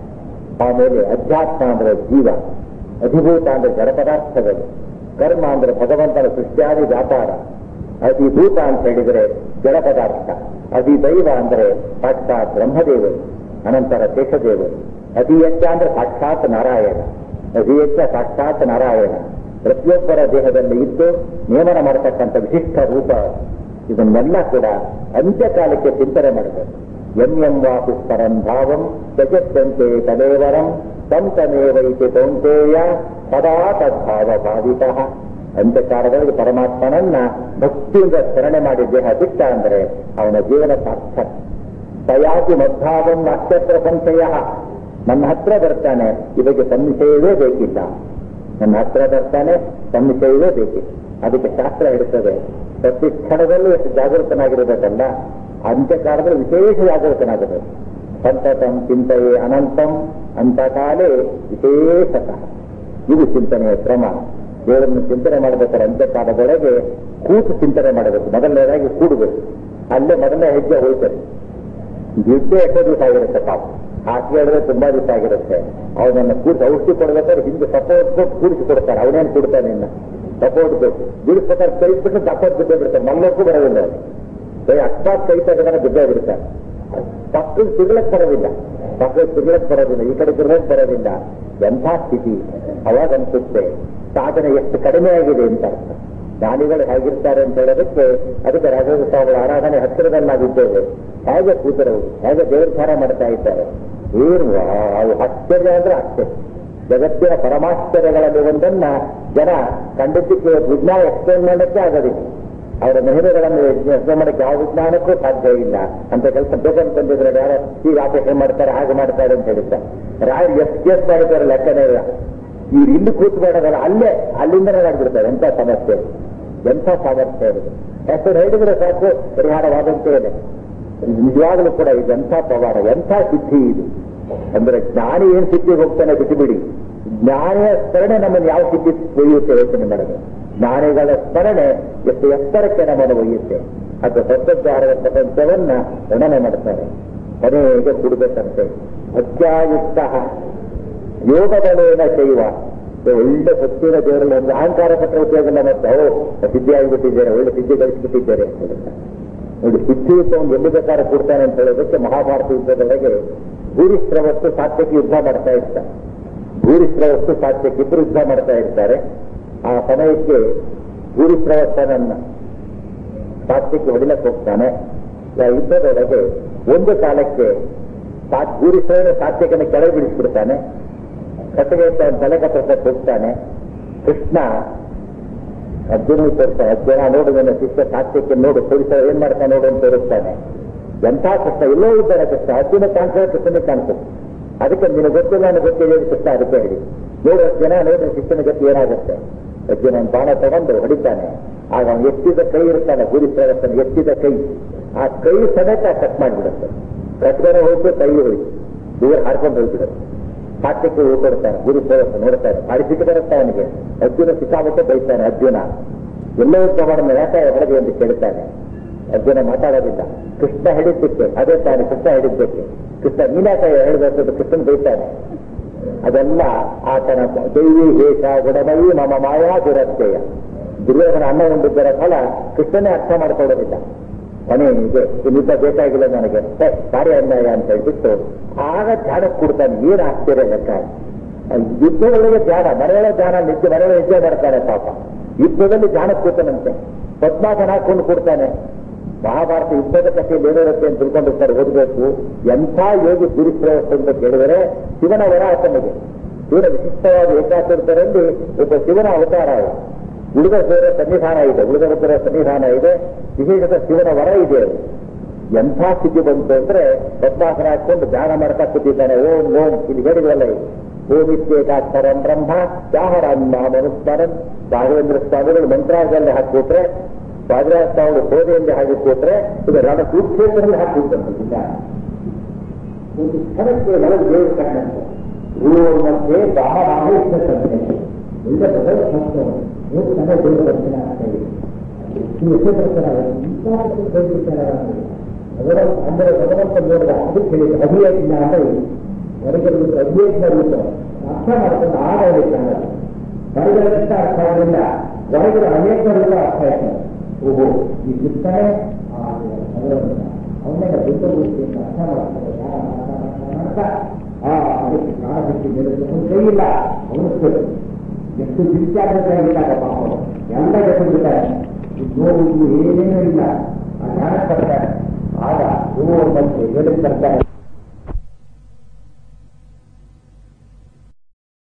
ಆಮೇಲೆ ಅಧ್ಯಾತ್ಮ ಅಂದ್ರೆ ಜೀವ ಅಧಿಭೂತ ಅಂದ್ರೆ ಜಡ ಪದಾರ್ಥಗಳು ಕರ್ಮ ಅಂದ್ರೆ ಭಗವಂತನ ಸೃಷ್ಟಿಯಾದಿ ವ್ಯಾಪಾರ ಅಧಿಭೂತ ಅಂತ ಹೇಳಿದರೆ ಜಡ ಪದಾರ್ಥ ಅಧಿದೈವ ಅಂದ್ರೆ ಸಾಕ್ಷಾತ್ ಬ್ರಹ್ಮದೇವರು ಅನಂತರ ಶೇಷದೇವರು ಅಧಿಯಜ್ಞ ಅಂದ್ರೆ ಸಾಕ್ಷಾತ್ ನಾರಾಯಣ ಅಧಿಯಜ್ಞ ಸಾಕ್ಷಾತ್ ನಾರಾಯಣ ಪ್ರತಿಯೊಬ್ಬರ ದೇಹದಲ್ಲಿ ಇದ್ದು ನೇಮನ ಮಾಡತಕ್ಕಂಥ ವಿಶಿಷ್ಟ ರೂಪ ಇದನ್ನೆಲ್ಲ ಕೂಡ ಅಂತ್ಯಕಾಲಕ್ಕೆ ಚಿಂತನೆ ಮಾಡಬೇಕು ಎಂ ಎಂ ವಾಪುಸ್ತರಂ ಭಾವಂ ತ್ಯಜತ್ತಂತೆ ತದೇವರಂ ತಂತಮೇವೈತಿ ಕೌಂತೇಯ ಸದಾ ತದ್ಭಾವ ಭಾವಿತ ಅಂತ್ಯಕಾಲದಲ್ಲಿ ಪರಮಾತ್ಮನನ್ನ ಭಕ್ತಿಯಿಂದ ಸ್ಮರಣೆ ಮಾಡಿ ದೇಹ ಬಿಟ್ಟ ಅಂದರೆ ಅವನ ಜೀವನ ಸಾರ್ಥಕ ಸಯಾತಿ ಮದ್ಭಾವಂ ನಕ್ಷತ್ರ ಸಂಶಯ ನನ್ನ ಹತ್ರ ಬರ್ತಾನೆ ಇದಕ್ಕೆ ಸಂಶಯವೇ ಬೇಕಿಲ್ಲ ನನ್ನ ಹತ್ರ ಬರ್ತಾನೆ ಸಂಶಯವೇ ಬೇಕಿಲ್ಲ ಅದಕ್ಕೆ ಶಾಸ್ತ್ರ ಹೇಳ್ತದೆ ಪ್ರತಿ ಕ್ಷಣದಲ್ಲೂ ಎಷ್ಟು ಜಾಗೃತನಾಗಿರಬೇಕಲ್ಲ ಅಂತ್ಯಕಾಲದಲ್ಲಿ ವಿಶೇಷ ಜಾಗೃತನಾಗಬೇಕು ಸಂತತಂ ಚಿಂತೆಯೇ ಅನಂತಂ ಅಂತಕಾಲೇ ವಿಶೇಷತಃ ಇದು ಚಿಂತನೆಯ ಕ್ರಮ ದೇವರನ್ನು ಚಿಂತನೆ ಮಾಡಬೇಕಾದ್ರೆ ಅಂತ್ಯಕಾಲದೊಳಗೆ ಕೂತು ಚಿಂತನೆ ಮಾಡಬೇಕು ಮೊದಲನೇದಾಗಿ ಕೂಡಬೇಕು ಅಲ್ಲೇ ಮೊದಲನೇ ಹೆಜ್ಜೆ ಹೋಗ್ತಾರೆ ದುಡ್ಡೇ ಎಷ್ಟೋ ದಿವಸ ಆಗಿರುತ್ತೆ ಪಾಪ ಹಾಸಿಗೆ ಹೇಳಿದ್ರೆ ತುಂಬಾ ದಿವಸ ಆಗಿರುತ್ತೆ ಅವನನ್ನ ಕೂಡಿಸಿ ಔಷಧಿ ಕೊಡ್ಬೇಕಾದ್ರೆ ಹಿಂದೆ ಸಪೋರ್ಟ್ ಕೊಟ್ಟು ಕೂಡಿಸಿ ಕೊಡ್ತಾರೆ ಅವನೇನು ಕೊಡ್ತಾನೆ ಇನ್ನ ಸಪೋರ್ಟ್ ಬೇಕು ಬಿಡಿಸ್ಬೇಕಾದ್ರೆ ಕೈ ಬಿಟ್ಟು ಸಪೋರ್ಟ್ ಬಿಟ್ಟೇ ಬಿಡ್ತಾರೆ ಮಲ್ಲಕ್ಕೂ ಬರೋದಿಲ್ಲ ಅವ್ನು. ಕೈ ಅಕಸ್ಮಾತ್ ಕೈ ತೆಗೆದ್ರೆ ಬಿದ್ದೇ ಬಿಡ್ತಾರೆ ಪಕ್ಕದ ತಿರ್ಲಕ್ ಬರೋದಿಲ್ಲ ಪಕ್ಕದ ತಿರ್ಲಕ್ ಬರೋದಿಲ್ಲ ಈ ಕಡೆ ತಿರ್ಲಕ್ ಬರೋದಿಲ್ಲ ಎಂಥ ಸ್ಥಿತಿ ಅವಾಗ ಅನ್ಸುತ್ತೆ ಸಾಧನೆ ಎಷ್ಟು ಕಡಿಮೆ ಆಗಿದೆ ಅಂತ ಅರ್ಥ ಜ್ಞಾನಿಗಳು ಹೇಗಿರ್ತಾರೆ ಅಂತ ಹೇಳೋದಕ್ಕೆ ಅದಕ್ಕೆ ರಾಘವೇಂದ್ರ ಸ್ವಾಮಿಗಳ ಆರಾಧನೆ ಹತ್ತಿರದಲ್ಲಾಗಿದ್ದೇವೆ ಹೇಗೆ ಕೂತರವರು ಹೇಗೆ ದೇವ್ರ ಧ್ಯಾನ ಮಾಡ್ತಾ ಇದ್ದಾರೆ ಏನು ಅವು ಆಶ್ಚರ್ಯ ಅಂದ್ರೆ ಆಶ್ಚರ್ಯ ಜಗತ್ತಿನ ಪರಮಾಶ್ಚರ್ಯಗಳಲ್ಲಿ ಒಂದನ್ನ ಜನ ಕಂಡಿದ್ದಕ್ಕೆ ವಿಜ್ಞಾನ ಎಕ್ಸ್ಪ್ಲೇನ್ ಮಾಡಲಿಕ್ಕೆ ಆಗೋದಿಲ್ಲ ಅವರ ಮಹಿಳೆಗಳನ್ನು ಎಕ್ಸ್ಪ್ಲೇನ್ ಮಾಡಕ್ಕೆ ಯಾವ ವಿಜ್ಞಾನಕ್ಕೂ ಸಾಧ್ಯ ಇಲ್ಲ ಅಂತ ಕೆಲಸ ಬೇಕಂತ ಬಂದಿದ್ರೆ ಯಾರು ಈಗ ಆಪರೇಷನ್ ಮಾಡ್ತಾರೆ ಹಾಗೆ ಮಾಡ್ತಾರೆ ಅಂತ ಹೇಳಿದ್ದಾರೆ ರಾಯ್ ಎಷ್ಟು ಕೇಸ್ ಮಾಡಿದ್ದಾರೆ ಲೆಕ್ಕನೇ ಇಲ್ಲ ಇವ್ರು ಇಲ್ಲಿ ಕೂತು ಮಾಡೋದಲ್ಲ ಅಲ್ಲೇ ಅಲ್ಲಿಂದನೇ ಮಾಡಿಬಿಡ್ತಾರೆ ಎಂಥ ಸಮಸ್ಯೆ ಎಂಥ ಸಾಮರ್ಥ್ಯ ಇರುತ್ತೆ ಹೆಸರು ಹೇಳಿದ್ರೆ ಸಾಕು ಪರಿಹಾರವಾದಂತೆ ಇದೆ ನಿಜವಾಗಲೂ ಕೂಡ ಇದು ಎಂಥ ಪವಾಡ ಎಂಥ ಸಿದ್ಧಿ ಇದು ಅಂದ್ರೆ ಜ್ಞಾನಿ ಏನ್ ಸಿದ್ಧಿಗೆ ಹೋಗ್ತಾನೆ ಬಿಟ್ಟುಬಿಡಿ ಜ್ಞಾನಿಯ ಸ್ಮರಣೆ ನಮ್ಮನ್ನು ಯಾವ ಸಿದ್ಧಿ ಒಯ್ಯುತ್ತೆ ಯೋಚನೆ ಮಾಡಿದ್ರೆ ಜ್ಞಾನಿಗಳ ಸ್ಮರಣೆ ಎಷ್ಟು ಎತ್ತರಕ್ಕೆ ನಮ್ಮನ್ನು ಒಯ್ಯುತ್ತೆ ಅದು ಸ್ವತಂತ್ರದ ಪ್ರಪಂಚವನ್ನ ವರ್ಣನೆ ಮಾಡ್ತಾರೆ ಕೊನೆಗೆ ಕೊಡಬೇಕಂತೆ ಅತ್ಯಾಯುಕ್ತ ಯೋಗಗಳೇನ ಶೈವ ಒಳ್ಳೆ ಸತ್ಯದ ದೇವರಲ್ಲಿ ಒಂದು ಅಹಂಕಾರ ಪತ್ರ ಉದ್ಯೋಗ ಮತ್ತೆ ಓ ಸಿದ್ಧಿ ಆಗಿಬಿಟ್ಟಿದ್ದಾರೆ ಒಳ್ಳೆ ಸಿದ್ಧಿ ಗಳಿಸಿಬಿಟ್ಟಿದ್ದಾರೆ ಅಂತ ಹೇಳ್ತಾರೆ ನೋಡಿ ಸಿದ್ಧಿಯುತ ಒಂದು ಎಲ್ಲಿ ಬೇಕಾದ್ರೆ ಕೊಡ್ತಾನೆ ಅಂತ ಹೇಳೋದಕ್ಕೆ ಮಹಾಭಾರತ ಯುದ್ಧದೊಳಗೆ ಭೂರಿಶ್ರವಸ್ತು ಸಾತ್ಯಕ್ಕೆ ಯುದ್ಧ ಮಾಡ್ತಾ ಇರ್ತಾರೆ ಭೂರಿಶ್ರವಸ್ತು ಸಾತ್ಯಕ್ಕೆ ಇಬ್ಬರು ಯುದ್ಧ ಮಾಡ್ತಾ ಇರ್ತಾರೆ ಆ ಸಮಯಕ್ಕೆ ಭೂರಿಶ್ರವಸ್ತನನ್ನ ಸಾತ್ಯಕ್ಕೆ ಹೊಡಿಲಕ್ಕೆ ಹೋಗ್ತಾನೆ ಆ ಯುದ್ಧದೊಳಗೆ ಒಂದು ಕಾಲಕ್ಕೆ ಭೂರಿಶ್ರವನ ಸಾತ್ಯಕನ ಕೆಳಗೆ ಬಿಡಿಸ್ಬಿಡ್ತಾನೆ ಕಟ್ಟಿಗೆ ತಲೆ ಕತ್ತಕ್ಕೆ ಹೋಗ್ತಾನೆ ಕೃಷ್ಣ ಅರ್ಜುನ ತೋರಿಸ್ತಾನೆ ಅರ್ಜುನ ನೋಡು ನನ್ನ ಶಿಷ್ಯ ಸಾತ್ಯಕ್ಕೆ ನೋಡು ಪೊಲೀಸ ಏನ್ ಮಾಡ್ತಾನೆ ನೋಡು ಅಂತ ತೋರಿಸ್ತಾನೆ ಎಂಥ ಕೃಷ್ಣ ಎಲ್ಲೋ ಇದ್ದಾನೆ ಕೃಷ್ಣ ಅರ್ಜುನ ಕಾಣಿಸೋದು ಕೃಷ್ಣನಿಗೆ ಕಾಣಿಸುತ್ತೆ ಅದಕ್ಕೆ ನಿನಗೆ ಗೊತ್ತಿಲ್ಲ ನನಗೆ ಗೊತ್ತಿಲ್ಲ ಹೇಳಿ ಕೃಷ್ಣ ಅದಕ್ಕೆ ಹೇಳಿ ನೋಡು ಜನ ನೋಡ್ರಿ ಶಿಕ್ಷಣ ಗತಿ ಏನಾಗುತ್ತೆ ಅರ್ಜುನ ಬಾಣ ತಗೊಂಡು ಹೊಡಿತಾನೆ ಆಗ ಅವನು ಎತ್ತಿದ ಕೈ ಇರ್ತಾನೆ ಗುರಿ ಪ್ರವರ್ತನೆ ಎತ್ತಿದ ಕೈ ಆ ಕೈ ಸಮೇತ ಕಟ್ ಮಾಡಿಬಿಡುತ್ತೆ ಕಟ್ಗಡೆ ಹೋಗಿ ಕೈ ಹೋಯ್ತು ದೂರ ಹಾಡ್ಕೊಂಡು ಹೋಗ್ಬಿಡುತ್ತೆ ಸಾತ್ಯಕ್ಕೆ ಕೊಡ್ತಾನೆ ಗುರು ಪ್ರವರ್ತನೆ ನೋಡ್ತಾನೆ ಭಾರಿ ಸಿಟ್ಟು ಬರುತ್ತೆ ಅವನಿಗೆ ಅರ್ಜುನ ಸಿಕ್ಕಾಬಟ್ಟೆ ಬೈತಾನೆ ಅರ್ಜುನ ಎಲ್ಲೋ ಪ್ರಮಾಣ ಯಾಕೆ ಹೊರಗೆ ಎಂದು ಕೇಳ್ತಾನೆ ಅರ್ಜುನ ಮಾತಾಡೋದಿಲ್ಲ ಕೃಷ್ಣ ಹೇಳಿದ್ದಕ್ಕೆ ಅದೇ ತಾನೆ ಕೃಷ್ಣ ಹೇಳಿದ್ದಕ್ಕೆ ಕೃಷ್ಣ ನೀನಾಕ ಹೇಳಬೇಕು ಕೃಷ್ಣನ್ ಬೈತಾನೆ ಅದೆಲ್ಲ ಆತನ ದೈವಿ ಹೇಷ ಗುಣಮಯಿ ಮಮ ಮಾಯಾ ದುರತ್ಯಯ ದುರ್ಯೋಧನ ಅನ್ನ ಹೊಂದಿದ್ದರ ಫಲ ಕೃಷ್ಣನೇ ಅರ್ಥ ಮಾಡ್ಕೊಳ್ಳೋದಿಲ್ಲ ಕೊನೆಗೆ ಇನ್ನಿದ್ದ ಬೇಕಾಗಿಲ್ಲ ನನಗೆ ಏ, ಭಾರಿ ಅನ್ಯಾಯ ಅಂತ ಹೇಳ್ಬಿಟ್ಟು ಆಗ ಧ್ಯಾನ ಕೊಡ್ತಾನೆ ಏನ್ ಆಶ್ಚರ್ಯ ಲೆಕ್ಕ ಯುದ್ಧದೊಳಗೆ ಧ್ಯಾನ ಮನೆಯೊಳಗೆ ಧ್ಯಾನ ನಿದ್ದೆ ಮನೆಯೊಳಗೆ ನಿದ್ದೆ ಮಾಡ್ತಾನೆ ಪಾಪ ಯುದ್ಧದಲ್ಲಿ ಧ್ಯಾನ ಕೂತಾನಂತೆ ಪದ್ಮಾಸನ ಹಾಕೊಂಡು ಕೊಡ್ತಾನೆ ಮಹಾಭಾರತ ಯುದ್ಧದ ಕಥೆಯಲ್ಲಿ ಏನಿರುತ್ತೆ ಅಂತ ತಿಳ್ಕೊಂಡಿರ್ತಾರೆ ಓದಬೇಕು ಎಂಥ ಯೋಗಿ ಗುರುಪ್ರವಸ್ಥ ಅಂತ ಕೇಳಿದರೆ ಶಿವನ ವರ ಆತನಿಗೆ ಶಿವನ ವಿಶಿಷ್ಟವಾದ ಏಕಾಚರಿತರಲ್ಲಿ ಒಬ್ಬ ಶಿವನ ಅವತಾರ ಅದು. ಉಳಿದ ದೇವರ ಸನ್ನಿಧಾನ ಇದೆ ಉಳಿದ ದೇವರ ಸನ್ನಿಧಾನ ಇದೆ ವಿಶೇಷತ ಶಿವನ ವರ ಇದೆ ಅದು. ಎಂಥ ಸ್ಥಿತಿ ಬಂತು ಅಂದ್ರೆ ಪದ್ಮಾಸನ ಹಾಕೊಂಡು ಧ್ಯಾನ ಮಾಡ್ತಾ ಕೂತಿದ್ದಾನೆ ಓಂ ಓಂ ಇಲ್ಲಿ ಹೇಳಿದ್ರಲ್ಲ ಇದು. ಓಂ ಇತ್ಯೇಕಾಕ್ಷರಂ ಬ್ರಹ್ಮ ಚಾಹರಾನ್ನ ಮನುಸ್ಮರನ್ ರಾಘವೇಂದ್ರ ಸ್ವಾಮಿಗಳು ಮಂತ್ರಾಲಯದಲ್ಲಿ ಹಾಕಿಬಿಟ್ರೆ ಬಾಜರಾಜ ಸ್ವಾಮಿಗಳು ಬೋಧೆಯಲ್ಲಿ ಹಾಕಿಕೊಟ್ರೆ ಇದು ರಾಮ ಕುರುಕ್ಷೇತ್ರದಲ್ಲಿ ಹಾಕಿಬಿಡ್ತಾರೆ ಒಂದು ಕ್ಷಣಕ್ಕೆ ಒಳಗೆ ದೇವರು ಕಂಡಂತೆ ಗುರು ಮಧ್ಯೆ ಬಾಹರಾಮೇಶ್ವರ ಸಂತೆ ಒಳ್ಳೆ ಭಗವತ್ ಸಂಸ್ಥೆ ಮೂರು ಸಲ ದೇವರು ದರ್ಶನ ಆಗ್ತಾ ಇದೆ ಈ ವಿಷಯದರ್ಶನ ಭಗವಂತ ಅಂದರೆ ಭಗವಂತ ನೋಡಿದ ಅದಕ್ಕೆ ಹೇಳಿದ ಅಭಿಯಜ್ಞ ಅಂತ ಇದೆ ಹೊರಗೆ ಅಭಿಯಜ್ಞ ರೂಪ ಅರ್ಥ ಮಾಡ್ಕೊಂಡು ಆಗ ಹೇಳಿದ್ದಾನೆ ಹೊರಗಡೆ ಅರ್ಥ ಆಗಲಿಲ್ಲ ಹೊರಗಡೆ ಅನೇಕ ರೂಪ ಅರ್ಥ ಆಯ್ತು ಓಹೋ ಈ ಚಿತ್ತನೆ ಭಗವಂತ ಅವನೇ ಬುದ್ಧಬುದ್ಧಿಯನ್ನು ಅರ್ಥ ಮಾಡ್ತಾರೆ ಧ್ಯಾನ ಮಾಡ್ತಾ ಮಾಡ್ತಾ ಮಾಡ್ತಾ ಆ ಅದಕ್ಕೆ ಪ್ರಾಣಶಕ್ತಿ ಬೆಳೆಸಲು ಕೈ ಇಲ್ಲ ಅವನು ಎಷ್ಟು ಜಿಜ್ಜಾಗ್ರತೆ ಆಗಿದ್ದಾಗ ಪಾಪ ಎಲ್ಲ ಗೆದ್ದುಬಿಡ್ತಾರೆ ನೋವು ಏನೇನೂ ಇಲ್ಲ ಆ ಧ್ಯಾನ ಬರ್ತಾರೆ ಆಗ ಹೂವು ಬಂದು ಹೇಳಿದ್ ಬರ್ತಾರೆ